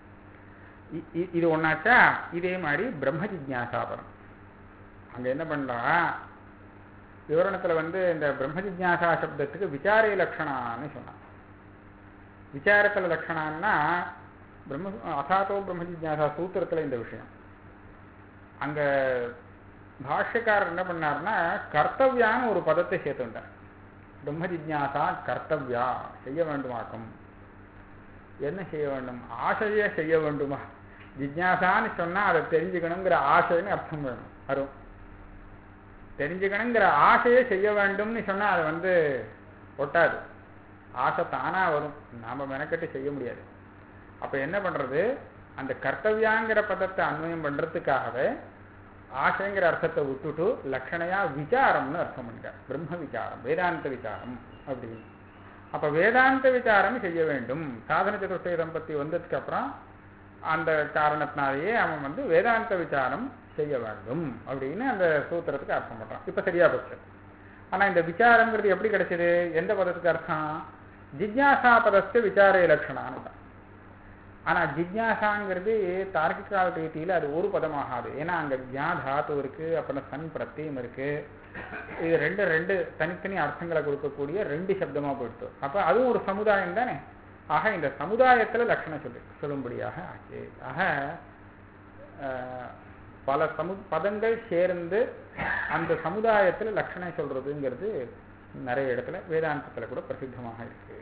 இது ஒன்னாச்சா இதே மாதிரி பிரம்ம ஜிஜாசாபரம் அங்க என்ன பண்றா விவரணத்துல வந்து இந்த பிரம்ம ஜிஜாசா சப்தத்துக்கு விசார லட்சணான்னு சொன்னான் விசாரத்துல லட்சணான்னா பிரம்ம அசாத்தோ பிரம்ம ஜிஜாசா சூத்திரத்துல இந்த விஷயம் அங்க பாஷ்யக்காரர் என்ன பண்ணார்னா கர்த்தவியான்னு ஒரு பதத்தை சேர்த்துட்டார் பிரம்ம ஜிஜாசா கர்த்தவியா செய்ய வேண்டுமாக்கும் என்ன செய்ய வேண்டும் ஆசையே செய்ய வேண்டுமா ஜிஜாசான்னு சொன்னா அதை தெரிஞ்சுக்கணுங்கிற ஆசைன்னு அர்த்தம் வேணும் வரும் தெரிஞ்சுக்கணுங்கிற ஆசையே செய்ய வேண்டும்னு சொன்னா அதை வந்து ஒட்டாது ஆசை தானா வரும் நாம மெனக்கட்டு செய்ய முடியாது அப்ப என்ன பண்றது அந்த கர்த்தவியாங்கிற பதத்தை அன்வயம் பண்றதுக்காகவே ஆசைங்கிற அர்த்தத்தை விட்டுட்டு லட்சணையா விசாரம்னு அர்த்தம் பண்ணிட்டார் பிரம்ம விசாரம் வேதாந்த விசாரம் அப்படின்னு அப்ப வேதாந்த விசாரம் செய்ய வேண்டும் சாதன சதுஷ்டய தம்பத்தி வந்ததுக்கு அப்புறம் அந்த காரணத்தினாலேயே அவன் வந்து வேதாந்த விசாரம் செய்ய வேண்டும் அப்படின்னு அந்த சூத்திரத்துக்கு அர்த்தம் பண்றான் இப்ப சரியா போச்சு ஆனா இந்த விசாரங்கிறது எப்படி கிடைச்சது எந்த பதத்துக்கு அர்த்தம் ஜிக்யாசா பதத்தை விசார இலட்சணான்னு ஆனா ஜிக்யாசாங்கிறது தார்க்கிக ரீதியில அது ஒரு பதமாகாது ஏன்னா அங்க ஜா தாத்து இருக்கு அப்புறம் சன் பிரத்தியம் இருக்கு இது ரெண்டு ரெண்டு தனித்தனி அர்த்தங்களை கொடுக்கக்கூடிய ரெண்டு சப்தமா போயிடுத்து அப்ப அதுவும் ஒரு சமுதாயம் தானே ஆக இந்த சமுதாயத்துல லட்சணம் சொல்லு சொல்லும்படியாக ஆச்சு ஆக ஆஹ், பல சமு பதங்கள் சேர்ந்து அந்த சமுதாயத்துல லட்சணம் சொல்றதுங்கிறது நிறைய இடத்துல வேதாந்தத்துல கூட பிரசித்தமாக இருக்கு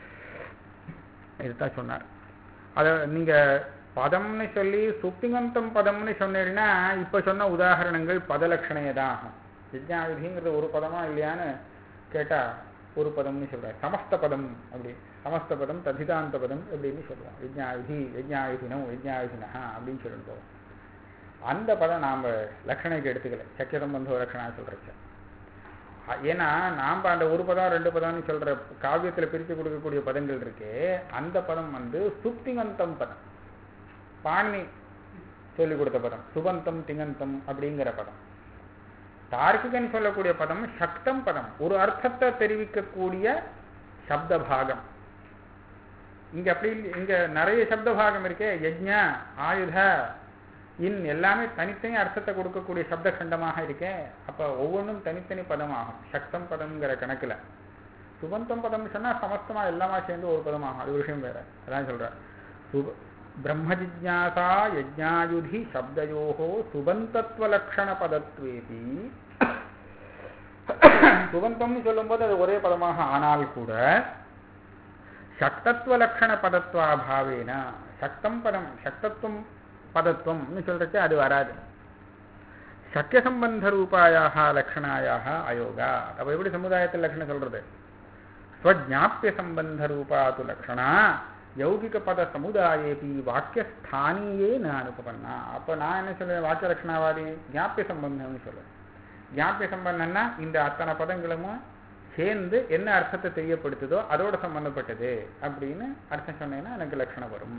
இதுதான் சொன்னார் அத நீங்க பதம்னு சொல்லி சுப்திங்கந்தம் பதம்னு சொன்னீங்கன்னா இப்ப சொன்ன உதாகரணங்கள் பதலட்சணையே தான் ஆகும் வித்யாவிதிங்கிறது ஒரு பதமா இல்லையான்னு கேட்டா ஒரு பதம்னு சொல்றாரு சமஸ்த பதம் அப்படி சமஸ்த பதம் ததிதாந்த பதம் அப்படின்னு சொல்லுவோம் விஜயாவிதி விஜயாவிதினம் விஜயாவிதினா அப்படின்னு சொல்லிட்டு போவோம் அந்த பதம் நாம லட்சணைக்கு எடுத்துக்கல சக்கிய சம்பந்த லட்சணா சொல்றச்ச அ- ஏன்னா நாம அந்த ஒரு பதம் ரெண்டு பதம்னு சொல்ற காவியத்துல பிரித்து கொடுக்கக்கூடிய பதங்கள் இருக்கே அந்த பதம் வந்து சுப்திங்கந்தம் பதம் பாணி சொல்லிக் கொடுத்த பதம் சுபந்தம் திங்கந்தம் அப்படிங்கிற பதம் தார்க்கிகன் சொல்லக்கூடிய பதம் சக்தம் பதம் ஒரு அர்த்தத்தை தெரிவிக்கக்கூடிய சப்த பாகம் இங்க அப்படி இல்ல- இங்க நிறைய சப்த பாகம் இருக்கே யஜ்ஞ ஆயுத இன் எல்லாமே தனித்தனி அர்த்தத்தை கொடுக்கக்கூடிய சப்த கண்டமாக இருக்கே அப்ப ஒவ்வொன்றும் தனித்தனி பதமாகும் சக்தம் பதம்ங்கிற கணக்குல சுபந்தம் பதம் சொன்னா சமஸ்தமா எல்லாமா சேர்ந்து ஒரு பதமாகும் அது ஒரு விஷயம் வேற அதான் சொல்றேன் சுப பிரம்ம ஜிஜ்ஞாசா யஜ்ஞாயுதி சப்தயோகோ சுபந்தத்வலக்ஷண பதத்வேபி சுபந்தம்னு சொல்லும்போது அது ஒரே பதமாக ஆனால் கூட சக்தத்துவ லட்சண பதத்வாபாவேன சக்தம் பதம் சக்தத்துவம் பதத்துவம்னு சொல்றச்சு அது வராது சக்கிய சம்பந்த ரூபாயாக லட்சணாயாக அயோகா அப்ப எப்படி சமுதாயத்தில் லட்சணம் சொல்றது ஸ்வஜாப்பிய சம்பந்த ரூபாத்து லட்சணா யௌகிக பத சமுதாயேபி வாக்கியஸ்தானியே நான் அனுப்பண்ணா அப்ப நான் என்ன சொல்றேன் வாக்கிய லட்சணாவாதி ஞாப்பிய சம்பந்தம்னு சொல்றேன் ஞாப்பிய சம்பந்தம்னா இந்த அத்தனை பதங்களும் சேர்ந்து என்ன அர்த்தத்தை தெரியப்படுத்துதோ அதோட சம்பந்தப்பட்டது அப்படின்னு அர்த்தம் சொன்னேன்னா எனக்கு லட்சணம் வரும்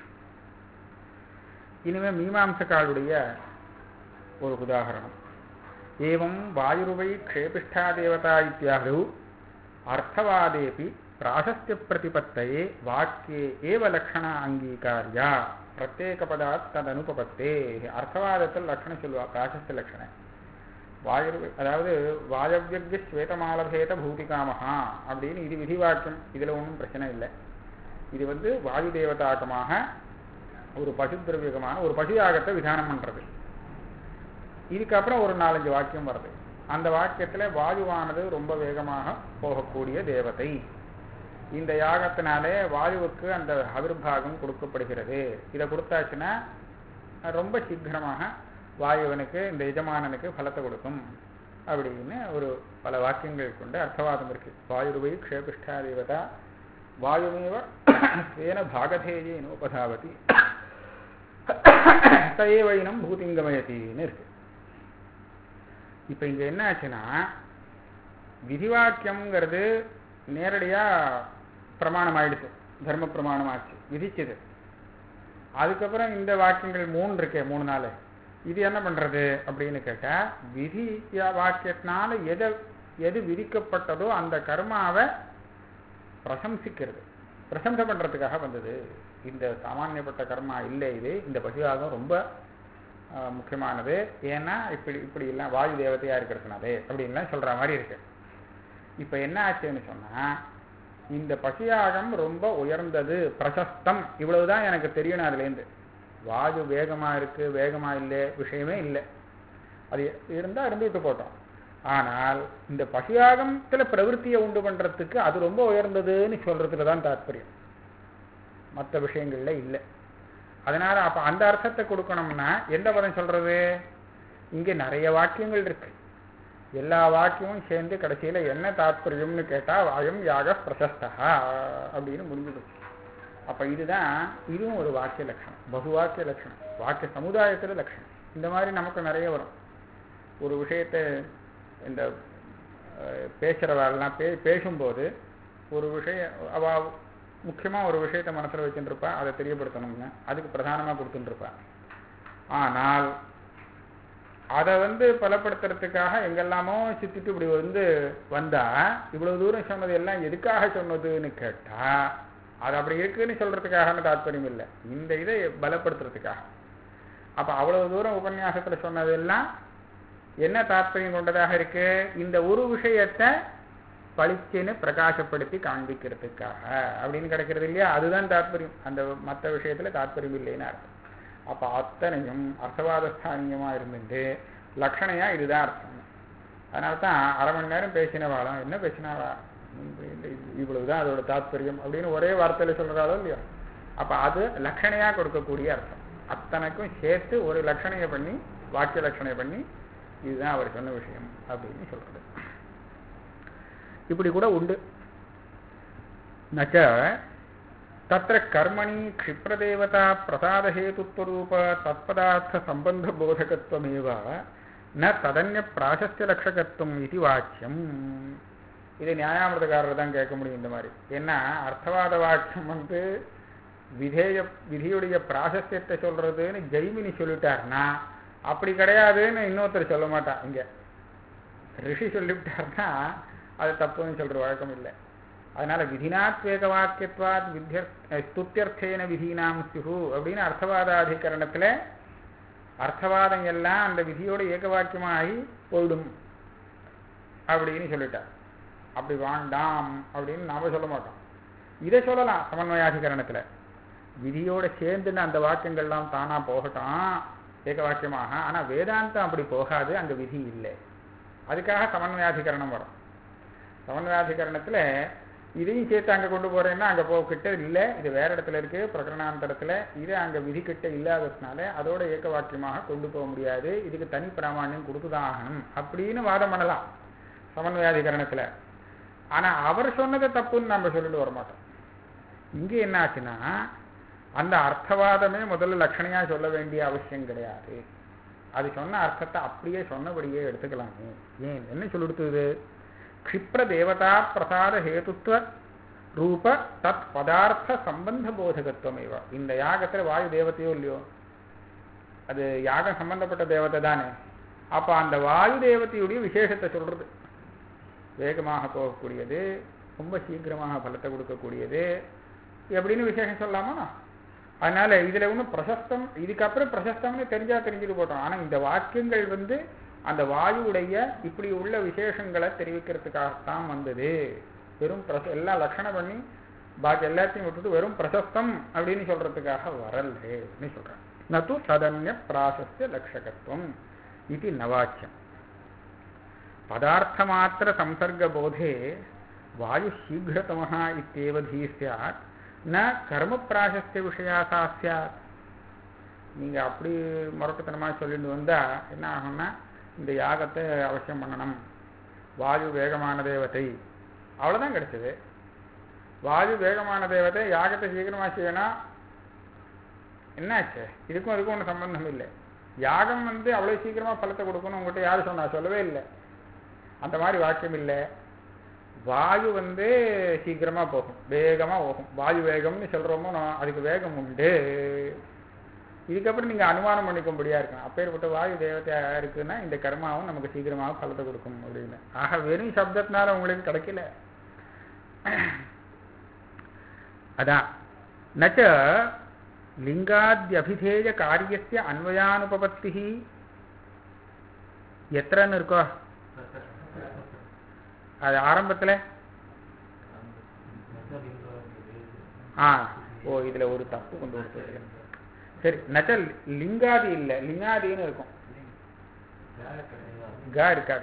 இனிமே மீமாம்சக்காளுடைய ஒரு உதாகரணம் ஏவம் வாயுருவை க்ஷேபிஷ்டா தேவதா இத்தியாகு அர்த்தவாதேபி பிராசஸ்திய பிரதிபத்தயே வாக்கியே ஏவ லக்ஷண அங்கீகாரியா பிரத்யேக பதாத் ததனுபபத்தே அர்த்தவாதத்தில் லட்சணம் சொல்லுவா பிராசஸ்திய லட்சணம் வாயு அதாவது வாயவியக்ய ஸ்வேதமாலபேத பூதிகாமஹா அப்படின்னு இது விதிவாக்கியம் இதுல ஒன்றும் பிரச்சனை இல்லை இது வந்து வாயு தேவதாக்கமாக ஒரு பசு திரவியகமான ஒரு பசுயாகத்தை விதானம் பண்றது இதுக்கப்புறம் ஒரு நாலஞ்சு வாக்கியம் வருது அந்த வாக்கியத்துல வாயுவானது ரொம்ப வேகமாக போகக்கூடிய தேவதை இந்த யாகத்தினாலே வாயுவுக்கு அந்த அவிர்வாகம் கொடுக்கப்படுகிறது இதை கொடுத்தாச்சுன்னா ரொம்ப சீக்கிரமாக வாயுவனுக்கு இந்த எஜமானனுக்கு பலத்தை கொடுக்கும் அப்படின்னு ஒரு பல வாக்கியங்கள் கொண்டு அர்த்தவாதம் இருக்கு வாயுருவை க்ஷேபிஷ்டா தேவதா வாயுமேவ ஸ்வேன பாகதேயேன உபதாவதி சயேவைனம் பூதிங்கமயத்தின்னு இருக்கு இப்ப இங்க என்ன ஆச்சுன்னா விதிவாக்கியம்ங்கிறது நேரடியா பிரமாணம் ஆயிடுச்சு தர்ம பிரமாணம் ஆச்சு விதிச்சது அதுக்கப்புறம் இந்த வாக்கியங்கள் மூணு இருக்கே மூணு நாள் இது என்ன பண்றது அப்படின்னு கேட்டா விதி வாக்கியத்தினால எதை எது விதிக்கப்பட்டதோ அந்த கர்மாவை பிரசம்சிக்கிறது பிரசம்சை பண்றதுக்காக வந்தது இந்த சாமானியப்பட்ட கர்மா இல்லை இது இந்த பசுவாகம் ரொம்ப ஆஹ், முக்கியமானது ஏன்னா இப்படி இப்படி எல்லாம் வாயு தேவதையா இருக்கிறதுனாலே அப்படின்லாம் சொல்ற மாதிரி இருக்கு இப்ப என்ன ஆச்சுன்னு சொன்னா இந்த பசுயாகம் ரொம்ப உயர்ந்தது பிரசஸ்தம் இவ்வளவுதான் எனக்கு தெரியணும் அதுலேருந்து வாயு வேகமா இருக்கு வேகமா இல்லை விஷயமே இல்லை அது இருந்தா இருந்துட்டு போட்டோம் ஆனால் இந்த பசுயாகத்துல பிரவருத்தியை உண்டு பண்றதுக்கு அது ரொம்ப உயர்ந்ததுன்னு சொல்றதுல தான் தாற்பயம் மற்ற விஷயங்கள்ல இல்லை அதனால அப்ப அந்த அர்த்தத்தை கொடுக்கணும்னா எந்த பதம் சொல்றது இங்க நிறைய வாக்கியங்கள் இருக்கு எல்லா வாக்கியமும் சேர்ந்து கடைசியில என்ன தாத்பரியம்னு கேட்டா அயம் யாக பிரசஸ்தா அப்படின்னு முடிஞ்சிடும் அப்ப இதுதான் இதுவும் ஒரு வாக்கிய லட்சணம் பகுவாக்கிய லட்சணம் வாக்கிய சமுதாயத்துல லட்சணம் இந்த மாதிரி நமக்கு நிறைய வரும் ஒரு விஷயத்தை இந்த அஹ், பேசுறவாள்லாம் பே பேசும்போது ஒரு விஷயம் அவ முக்கியமா ஒரு விஷயத்தை மனசுல வச்சுட்டு இருப்பா அதை தெரியப்படுத்தணும்னு அதுக்கு பிரதானமா கொடுத்துட்டு இருப்பா ஆனால் அதை வந்து பலப்படுத்துறதுக்காக எங்கெல்லாமோ சுத்திட்டு இப்படி வந்து வந்தா இவ்வளவு தூரம் சொன்னது எல்லாம் எதுக்காக சொன்னதுன்னு கேட்டா அது அப்படி இருக்குன்னு சொல்றதுக்காக தாத்பரியம் இல்லை இந்த இதை பலப்படுத்துறதுக்காக அப்ப அவ்வளவு தூரம் உபன்யாசத்துல சொன்னதெல்லாம் என்ன தாத்பரியம் கொண்டதாக இருக்கு இந்த ஒரு விஷயத்தை பளிச்சுன்னு பிரகாசப்படுத்தி காண்பிக்கிறதுக்காக அப்படின்னு கிடைக்கிறது இல்லையா அதுதான் தாத்பரியம் அந்த மற்ற விஷயத்துல தாத்பரியம் இல்லைன்னு அர்த்தம் அப்ப அத்தனையும் அர்த்தவாதஸ்தானியமா இருந்துட்டு லட்சணையா இதுதான் அர்த்தம் அதனால தான் அரை மணி நேரம் பேசினவாளாம் என்ன பேசினாவா இவ்வளவுதான் அதோட தாத்பரியம் அப்படின்னு ஒரே வார்த்தையில சொல்றாளோ இல்லையா அப்ப அது லட்சணையா கொடுக்கக்கூடிய அர்த்தம் அத்தனைக்கும் சேர்த்து ஒரு லட்சணையை பண்ணி வாக்கிய லட்சணையை பண்ணி இதுதான் அவர் சொன்ன விஷயம் அப்படின்னு சொல்றது இப்படி கூட உண்டு நச்ச தத்திர கர்மணி க்ஷிப்ரதேவதா பிரசாதஹேதுத்வரூப தத்பதார்த்த சம்பந்த போதகத்துவமேவ ந ததன்ய பிராசஸ்ய லட்சகத்துவம் இது வாக்கியம் இது நியாயாமிரதக்காரர் தான் கேட்க முடியும் இந்த மாதிரி ஏன்னா அர்த்தவாத வாக்கியம் வந்து விதேய விதியுடைய பிராசஸ்யத்தை சொல்றதுன்னு ஜெய்மினி சொல்லிட்டாருன்னா அப்படி கிடையாதுன்னு இன்னொருத்தர் சொல்ல மாட்டான் இங்க ரிஷி சொல்லிவிட்டாருன்னா அது தப்புன்னு சொல்ற வழக்கம் இல்லை அதனால விதினாத்வேக வாக்கியத்வாத் வித்தியர் ஸ்துத்தியர்த்தேன விதீனாம் சிஹு அப்படின்னு அர்த்தவாதாதிகரணத்துல அர்த்தவாதம் எல்லாம் அந்த விதியோட ஏக வாக்கியமாகி போயிடும் அப்படின்னு சொல்லிட்டார் அப்படி வேண்டாம் அப்படின்னு நாம சொல்ல மாட்டோம் இதை சொல்லலாம் சமன்வயாதிகரணத்துல விதியோட சேர்ந்துன்னு அந்த வாக்கியங்கள்லாம் தானா போகட்டும் ஏக வாக்கியமாக ஆனா வேதாந்தம் அப்படி போகாது அங்க விதி இல்லை அதுக்காக சமன்வயாதிகரணம் வரும் சமன்வயாதிகரணத்துல இதையும் சேர்த்து அங்க கொண்டு போறேன்னா அங்க போ கிட்ட இல்லை இது வேற இடத்துல இருக்கு பிரகரணாந்தரத்துல இது அங்க விதி கிட்ட இல்லாததுனால அதோட ஏக வாக்கியமாக கொண்டு போக முடியாது இதுக்கு தனி பிராமாண்யம் கொடுத்துதான் ஆகணும் அப்படின்னு வாதம் பண்ணலாம் சமன்வயாதிகரணத்துல ஆனா அவர் சொன்னதை தப்புன்னு நம்ம சொல்லிட்டு வர மாட்டோம் இங்க என்ன ஆச்சுன்னா அந்த அர்த்தவாதமே முதல்ல லட்சணையா சொல்ல வேண்டிய அவசியம் கிடையாது அது சொன்ன அர்த்தத்தை அப்படியே சொன்னபடியே எடுத்துக்கலாமே ஏன் என்ன சொல்லிடுத்துது க்ஷிப்ர தேவதா பிரசாத ஹேதுத்வ ரூப தத் பதார்த்த சம்பந்த போதகத்துவமேவா இந்த யாகத்துல வாயு தேவதையோ இல்லையோ அது யாகம் சம்பந்தப்பட்ட தேவதை தானே அப்ப அந்த வாயு தேவதையுடைய விசேஷத்தை சொல்றது வேகமாக போகக்கூடியது ரொம்ப சீக்கிரமாக பலத்தை கொடுக்கக்கூடியது எப்படின்னு விசேஷம் சொல்லலாமா அதனால இதுல ஒன்றும் பிரசஸ்தம் இதுக்கப்புறம் பிரசஸ்தம்னு தெரிஞ்சா தெரிஞ்சுட்டு போட்டோம் ஆனா இந்த வாக்கியங்கள் வந்து அந்த வாயுவுடைய இப்படி உள்ள விசேஷங்களை தெரிவிக்கிறதுக்காகத்தான் வந்தது வெறும் பிரச எல்லாம் லட்சணம் பண்ணி பாக்கி எல்லாத்தையும் விட்டுட்டு வெறும் பிரசஸ்தம் அப்படின்னு சொல்றதுக்காக வரல்னு சொல்றேன் நது ததன்ய பிராசஸ்ய லட்சகத்துவம் இது நவாக்கியம் பதார்த்தமாத்திர சம்சர்கபோதே வாயு சீக்கிரதமः இत्येव धी स्यात् ந கர்ம பிராசஸ்ய விஷயா சா ஸ்யாத் நீங்க அப்படி முரட்டுத்தனமாக சொல்லிட்டு வந்தா என்ன ஆகும்னா இந்த யாகத்தை அவசியம் பண்ணணும் வாயு வேகமான தேவதை அவ்வளவுதான் கிடைச்சது வாயு வேகமான தேவதை யாகத்தை சீக்கிரமா செய்யணும் என்னாச்சு இதுக்கும் அதுக்கும் ஒன்றும் சம்பந்தம் இல்லை யாகம் வந்து அவ்வளவு சீக்கிரமா பலத்தை கொடுக்கணும் உங்கள்கிட்ட யாரு சொன்னா சொல்லவே இல்லை அந்த மாதிரி வாக்கியம் இல்லை வாயு வந்து சீக்கிரமா போகும் வேகமா போகும் வாயு வேகம்னு சொல்றோமோ நான் அதுக்கு வேகம் உண்டு இதுக்கப்புறம் நீங்க அனுமானம் பண்ணிக்கும்படியா இருக்கும் அப்பேற்பட்ட வாயு தேவதையா இருக்குன்னா இந்த கர்மாவும் நமக்கு சீக்கிரமாக பலத்தை கொடுக்கும் அப்படின்னு ஆக வெறும் சப்தத்தினால உங்களுக்கு கிடைக்கல அதான் நச்ச லிங்காத்யபிதேய காரியஸ்ய அன்வயானுபபத்தி எத்தனைன்னு இருக்கோ அது ஆரம்பத்துல ஆ ஓ இதுல ஒரு தப்பு கொண்டு வந்து சரி நச்ச லிங்காதி இல்ல லிங்காதின்னு இருக்கும் கா இருக்காது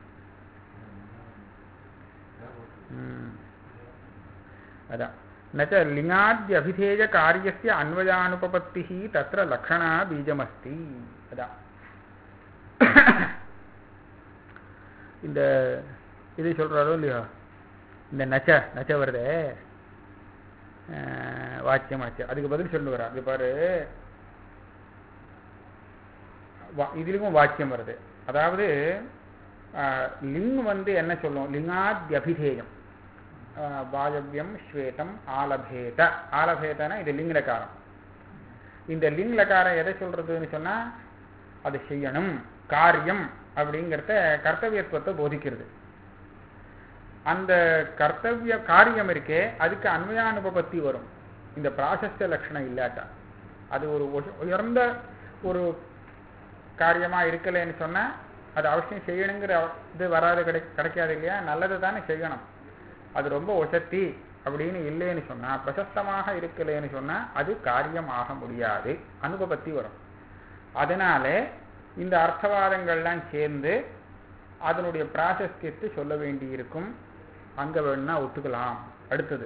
ம். அதான் நச்ச லிங்காத்ய அபிதேய காரியஸ்ய அன்வயானுபபத்தி தத்திர லக்ஷணா பீஜமஸ்தி அதான் இந்த இது சொல்றாரோ இல்லையோ இந்த நச்ச நச்ச வருதே அஹ், வாக்கியம் ஆச்சு அதுக்கு பதில் சொல்லு வரா அது பாரு வா- இதுலயும் வாக்கியம் வருது அதாவது அஹ், லிங் வந்து என்ன சொல்லும் லிங்காத்யபிதேயம் அஹ், வாயவ்யம் ஸ்வேதம் ஆலபேத ஆலபேதனா இது லிங் லகாரம் இந்த லிங் லகாரம் எதை சொல்றதுன்னு சொன்னா அது செய்யணும் காரியம் அப்படிங்கிறத கர்த்தவியத்துவத்தை போதிக்கிறது அந்த கர்த்தவிய காரியம் இருக்கே அதுக்கு அன்வயானுபபத்தி வரும் இந்த பிராசஸ்த லட்சணம் இல்லாட்டா அது ஒரு உய- உயர்ந்த ஒரு காரியமா இருக்கலைன்னு சொன்னா அது அவசியம் செய்யணுங்கிற அவ- இது வராது கிடை கிடைக்காது இல்லையா நல்லது தானே செய்யணும் அது ரொம்ப உசத்தி அப்படின்னு இல்லைன்னு சொன்னா பிரசஸ்தமாக இருக்கலைன்னு சொன்னா அது காரியம் ஆக முடியாது அனுபவத்தி வரும் அதனால இந்த அர்த்தவாதங்கள்லாம் சேர்ந்து அதனுடைய பிராசஸ்தியத்தை சொல்ல வேண்டியிருக்கும் அங்க வேணா ஒத்துக்கலாம் அடுத்தது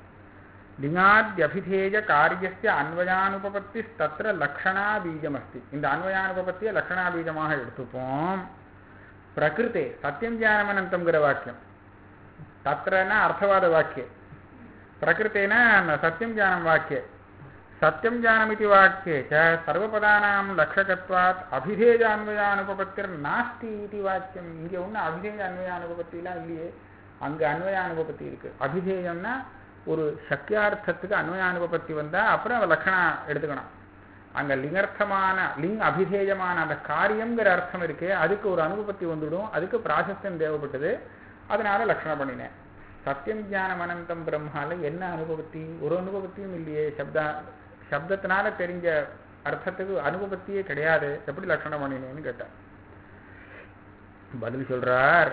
லிங்காத்யபிதேய காரியஸ்ய அன்வயானுபபத்தி தத்திர லக்ஷணா பீஜம் அஸ்தி இந்த அன்வயானுபபத்திய லக்ஷணா பீஜமாக எடுத்துப்போம் பிரகிருத்தே சத்தியம் ஜானமனந்தம்ங்கிற வாக்கியம் தத்திரனா அர்த்தவாத வாக்கிய பிரகிருத்தேன சத்தியம் ஜானம் வாக்கிய சத்தியம் ஜானமிதி வாக்கியே ச சர்வபதானாம் லட்சகத்வாத் அபிதேய அன்வயானுபபத்திர் நாஸ்தி இது வாக்கியம் இங்க ஒண்ணு அபிதேய அன்வயானுபபத்திலாம் இல்லையே அங்க அன்வயானுபபத்தி இருக்கு அபிதேயம்னா ஒரு சக்கியார்த்தத்துக்கு அன்வயானுபபத்தி வந்தா அப்புறம் அவ லட்சணா எடுத்துக்கணும் அங்க லிங்கர்த்தமான லிங் அபிதேயமான அந்த காரியம்ங்கிற அர்த்தம் இருக்கே அதுக்கு ஒரு அனுபவத்தி வந்துடும் அதுக்கு பிராசஸ்தம் தேவைப்பட்டது அதனால லட்சணம் பண்ணினேன் சத்தியம் ஞானம் அனந்தம் பிரம்மால என்ன அனுபவத்தி ஒரு அனுபவத்தியும் இல்லையே சப்தா சப்தத்தினால தெரிஞ்ச அர்த்தத்துக்கு அனுபவத்தியே கிடையாது எப்படி லட்சணம் பண்ணினேன்னு கேட்டார் பதில் சொல்றார்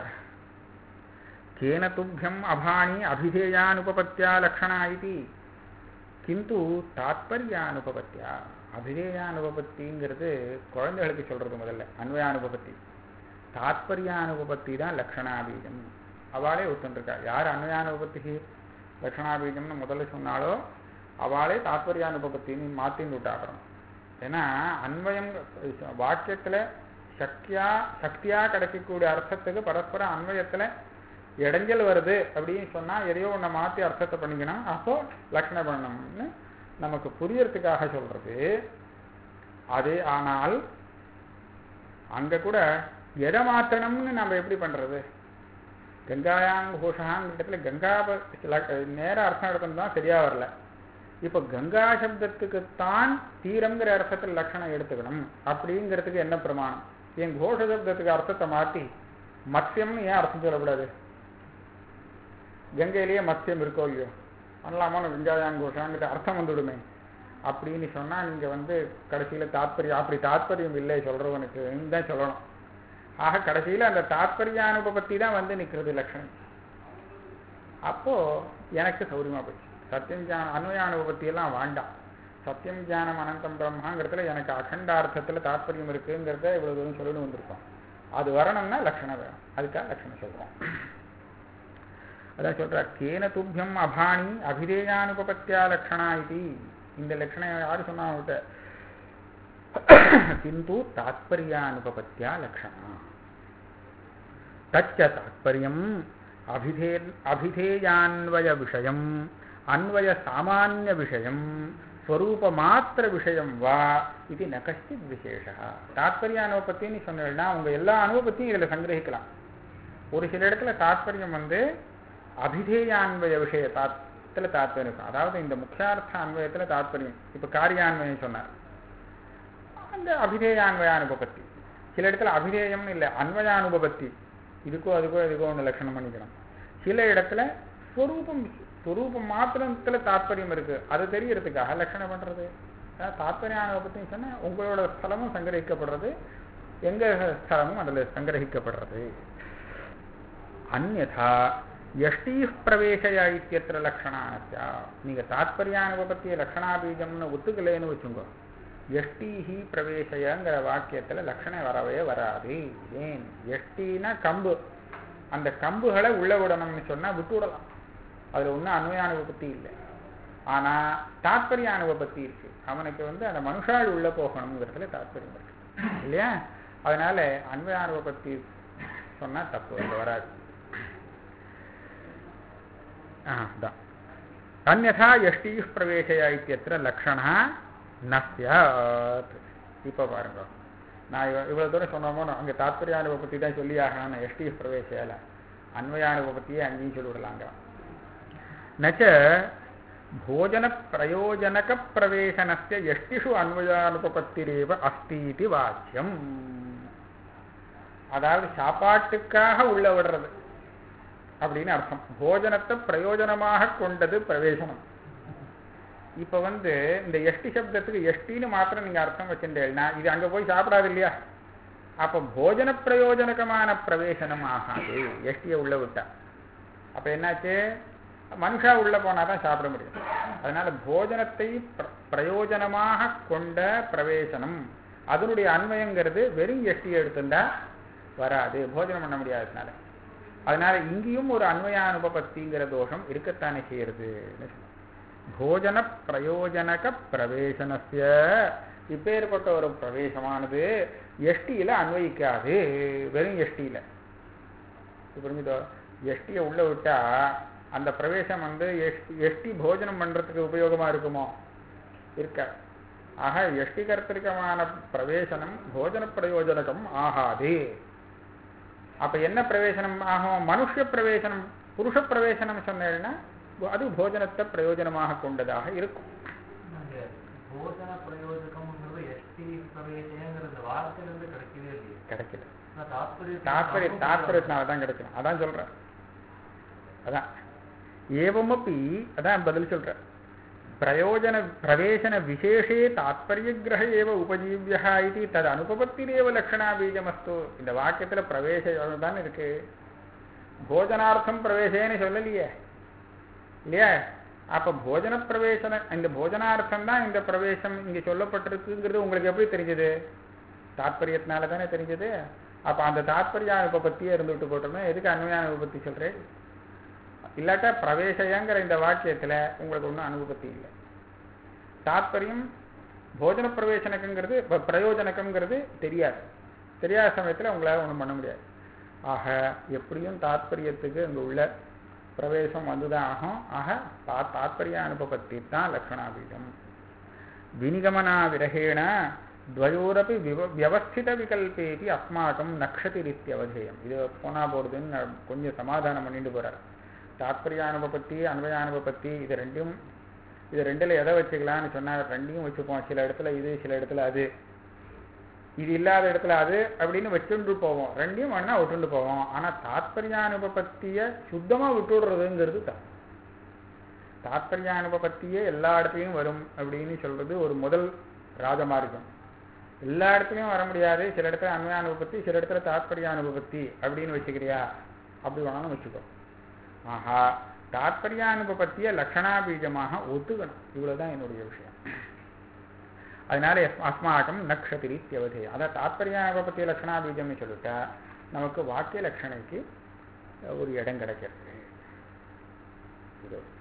கேன துப்பியம் அபாணி அபிதேயானுபபத்தியா லக்ஷணா இது கிந்து தாத்பரியானுபபத்தியா அபிதேயானுபபத்திங்கிறது குழந்தைகளுக்கு சொல்றது முதல்ல அன்வயானுபபத்தி தாத்பரியானுபபத்தி தான் லக்ஷணாபீஜம் அவளே ஒத்துருக்கா யார் அன்வயானுபபத்திக்கு லக்ஷணாபீஜம்னு முதல்ல சொன்னாலோ அவளே தாத்பரியானுபபத்தின்னு மாத்தின்னு விட்டா அப்புறம் ஏன்னா அன்வயம் வாக்கியத்துல சக்தியா சக்தியா கிடைக்கக்கூடிய அர்த்தத்துக்கு பரஸ்பர அன்வயத்துல இடைஞ்சல் வருது அப்படின்னு சொன்னா எதையோ ஒண்ணை மாத்தி அர்த்தத்தை பண்ணிக்கணும் அப்போ லக்ஷண பண்ணணும்னு நமக்கு புரியறதுக்காக சொல்றது அதே ஆனால் அங்க கூட எதை மாத்தணும்னு நம்ம எப்படி பண்றது கங்காயாங் கோஷாங்க இடத்துல கங்கா நேர அர்த்தம் எடுக்கணும் தான் சரியா வரல இப்ப கங்கா சப்தத்துக்குத்தான் தீரம்ங்கிற அர்த்தத்தில் லட்சணம் எடுத்துக்கணும் அப்படிங்கிறதுக்கு என்ன பிரமாணம் என் கோஷ சப்தத்துக்கு அர்த்தத்தை மாத்தி மத்யம்னு ஏன் அர்த்தம் சொல்லக்கூடாது கங்கையிலேயே மத்யம் இருக்கோ இல்லையோ பண்ணலாமா கங்காயாங் கோஷாங்கிட்ட அர்த்தம் வந்துவிடுமே அப்படின்னு சொன்னா நீங்க வந்து கடைசியில தாத்பரியம் அப்படி தாத்பரியம் இல்லை சொல்றவனுக்கு தான் சொல்லணும் ஆக கடைசியில அந்த தாத்பரியானுபவத்தி தான் வந்து நிக்கிறது லட்சணம் அப்போ எனக்கு சௌரியமா போச்சு சத்தியம் ஜான அன்வயானுபவத்தி எல்லாம் வேண்டாம் சத்தியம் ஜானம் அனந்தம் பிரம்மாங்கிறதுல எனக்கு அகண்டார்த்தத்துல தாத்பரியம் இருக்குங்கிறத இவ்வளவு தூரம் சொல்லிட்டு வந்திருக்கோம் அது வரணும்னா லட்சணம் வேணும் அதுக்காக லட்சணம் சொல்றோம் அதான் சொல்ற கேன துப்பியம் அபாணி அபிதேயானுபபத்தியா லட்சணா இது இந்த லட்சணம் யாரு சொன்னா அவங்ககிட்ட किन्तु तात्पर्यानुपपत्या लक्षणा तच्च तात्पर्यम् अभिधे अभिधेयान्वयविषयम् अन्वयसामान्यविषयम् ஸ்வரூபமாத்திர வா இது ந கஷ்டித் விசேஷ தாத்பரிய அனுபவத்தின்னு சொன்னா உங்க எல்லா அனுபவத்தையும் இதுல சங்கிரகிக்கலாம் ஒரு சில இடத்துல தாத்பரியம் வந்து அபிதேயான்வய விஷய தாத்துல தாத்பரியம் இருக்கும் அதாவது இந்த முக்கியார்த்த அன்வயத்துல தாத்பரியம் இப்ப காரியான்வயம் சொன்னார் அந்த அபிதேயான்வயானுபபத்தி சில இடத்துல அபிதேயம் இல்லை அன்வயானுபபத்தி இதுக்கோ அதுக்கோ இதுக்கோ ஒன்று லட்சணம் பண்ணிக்கணும் சில இடத்துல ஸ்வரூபம் ஸ்வரூபம் மாத்திரத்துல தாத்பரியம் இருக்கு அது தெரியறதுக்காக லட்சணம் பண்றது தாத்பரியானுபவத்தின்னு சொன்னா உங்களோட ஸ்தலமும் சங்கிரகிக்கப்படுறது எங்க ஸ்தலமும் அதுல சங்கிரகிக்கப்படுறது அந்நதா எஷ்டீ பிரவேசய இத்தியத்திர லட்சணானஸ்யா நீங்க தாத்பரியானுபவத்திய லட்சணாபீஜம்னு ஒத்துக்கலைன்னு வச்சுங்கோ எஷ்டீஹி பிரவேசயங்கிற வாக்கியத்துல லட்சணம் வரவே வராது ஏன் எஷ்டினா கம்பு அந்த கம்புகளை உள்ள விடணும்னு சொன்னா விட்டு விடலாம் அதுல ஒன்றும் அன்வயானுபத்தி இல்லை ஆனா தாத்பரிய அனுபவத்தி இருக்கு அவனுக்கு வந்து அந்த மனுஷாள் உள்ள போகணுங்கிறதுல தாத்பரியம் இருக்கு இல்லையா அதனால அன்வயானுபத்தி சொன்னா தப்பு இங்க வராது ஆ, அதான் அந்நதா எஷ்டி பிரவேசய இத்தியத்திர லக்ஷணா ந ஸ்யாத் இப்போ பாருங்க நான் இவ இவ்வளோ தூரம் சொன்னோமோ அங்கே தாத்பரியானுபவத்தை தான் சொல்லி ஆகணும் எஷ்டி பிரவேசையில் அன்வயானுபவத்தையே அங்கேயும் சொல்லிவிடலாங்க நச்ச போஜன பிரயோஜனக பிரவேசனஸ்ய எஷ்டிஷு அன்வயானுபபத்திரேவ அஸ்தி இது வாக்கியம் அதாவது சாப்பாட்டுக்காக உள்ள விடுறது அப்படின்னு அர்த்தம் போஜனத்தை பிரயோஜனமாக கொண்டது பிரவேசனம் இப்ப வந்து இந்த எஷ்டி சப்தத்துக்கு எஷ்டின்னு மாத்திரம் நீங்க அர்த்தம் வச்சுட்டேன்னா இது அங்க போய் சாப்பிடாது இல்லையா அப்ப போஜன பிரயோஜனகமான பிரவேசனம் ஆகாது எஷ்டியை உள்ள விட்டா அப்ப என்னாச்சு மனுஷா உள்ள போனாதான் சாப்பிட முடியும் அதனால போஜனத்தை பிர- பிரயோஜனமாக கொண்ட பிரவேசனம் அதனுடைய அன்வயங்கிறது வெறும் எஷ்டியை எடுத்துட்டா வராது போஜனம் பண்ண முடியாததுனால அதனால இங்கேயும் ஒரு அன்வயானுபபத்திங்கிற தோஷம் இருக்கத்தானே செய்யறதுன்னு சொல்லுவோம். போஜன பிரயோஜனக பிரவேசனஸ்ய இப்பேற்பட்ட ஒரு பிரவேசமானது எஷ்டியில அன்வயிக்காது வெறும் எஷ்டியில புரிஞ்சுதோ எஷ்டியை உள்ள விட்டா அந்த பிரவேசம் வந்து எஷ்டி எஷ்டி போஜனம் பண்றதுக்கு உபயோகமா இருக்குமோ இருக்காது ஆக எஷ்டி கர்த்திரிகமான பிரவேசனம் போஜன பிரயோஜனகம் ஆகாது அப்ப என்ன பிரவேசனம் ஆகும் மனுஷ பிரவேசனம் புருஷ பிரவேசனம் சொன்னேன்னா அது போஜனத்தை பிரயோஜனமாக கொண்டதாக இருக்கும் அந்த போஜன பிரயோஜகம்ங்கிறது எஸ்டி பிரவேசங்கிறது இந்த வார்த்தையிலிருந்து கிடைக்கவே இல்லையே கிடைக்கல ஆனா தாத்பரிய தாத்பரிய தாத்பரியத்தினால தான் கிடைக்கும் அதான் சொல்றேன் அதான் ஏவமப்பி அதான் பதில் சொல்றேன் பிரயோஜன பிரவேசன விசேஷே தாத்பரியகிரக ஏவ உபஜீவியா இது தது அனுபவத்திலேவ லட்சணா பீஜமஸ்து இந்த வாக்கியத்துல பிரவேசம் தான் இருக்கு போஜனார்த்தம் பிரவேசேன்னு சொல்லலையே இல்லையா அப்ப போஜன பிரவேசன இந்த போஜனார்த்தம் தான் இந்த பிரவேசம் இங்க சொல்லப்பட்டிருக்குங்கிறது உங்களுக்கு எப்படி தெரிஞ்சது தாத்பரியத்தினால தானே தெரிஞ்சது அப்ப அந்த தாத்பரிய உபபத்தியே இருந்துட்டு போட்டோம்னா எதுக்கு அன்மையான உபபத்தி சொல்றேன் இல்லாட்டா பிரவேசயங்கிற இந்த வாக்கியத்துல உங்களுக்கு ஒன்றும் அனுபவத்தி இல்லை தாத்பரியம் போஜன பிரவேசனக்குங்கிறது இப்ப பிரயோஜனக்கம்ங்கிறது தெரியாது தெரியாத சமயத்துல உங்களால ஒண்ணும் பண்ண முடியாது ஆக எப்படியும் தாத்பரியத்துக்கு அங்க உள்ள பிரவேசம் வந்துதான் ஆகும் ஆக தா- தாத்பரிய அனுபவத்தி தான் லக்ஷணாபீடம் வினிகமனா விரகேண துவயோரப்பி விவ வியவஸ்தித விகல்பேபி அஸ்மாக்கம் நக்ஷதிரித்தியவதேயம் இது போனா போறதுன்னு நான் கொஞ்சம் சமாதானம் பண்ணிட்டு போறார் தாத்பரியானுபபத்தி அன்வயானுபபத்தி இது ரெண்டும் இது ரெண்டுல எதை வச்சுக்கலாம்னு சொன்னா ரெண்டையும் வச்சுப்போம் சில இடத்துல இது சில இடத்துல அது இது இல்லாத இடத்துல அது அப்படின்னு வச்சுட்டு போவோம் ரெண்டையும் வேணா விட்டுண்டு போவோம் ஆனா தாத்பரியானுபபத்திய சுத்தமா விட்டுடுறதுங்கிறது தான் தாத்பரியானுபபத்தியே எல்லா இடத்துலையும் வரும் அப்படின்னு சொல்றது ஒரு முதல் ராஜமார்க்கம் எல்லா இடத்துலையும் வர முடியாது சில இடத்துல அன்வயானுபபத்தி சில இடத்துல தாத்பரியானுபபத்தி அப்படின்னு வச்சுக்கிறியா அப்படி வேணாலும் வச்சுக்கோ ஆஹா தாத்பரியானுபபத்திய லக்ஷணாபீஜமாக ஒத்துக்கணும் இவ்வளவுதான் என்னுடைய விஷயம் அதனால எஸ்- அஸ்மாக்கம் நக்ஷதிரித்யவதே அதான் தாத்பரியானுபபத்திய லக்ஷணாபீஜம்னு சொல்லிட்டா நமக்கு வாக்கிய லட்சணைக்கு ஒரு இடம் கிடைக்கிறது இது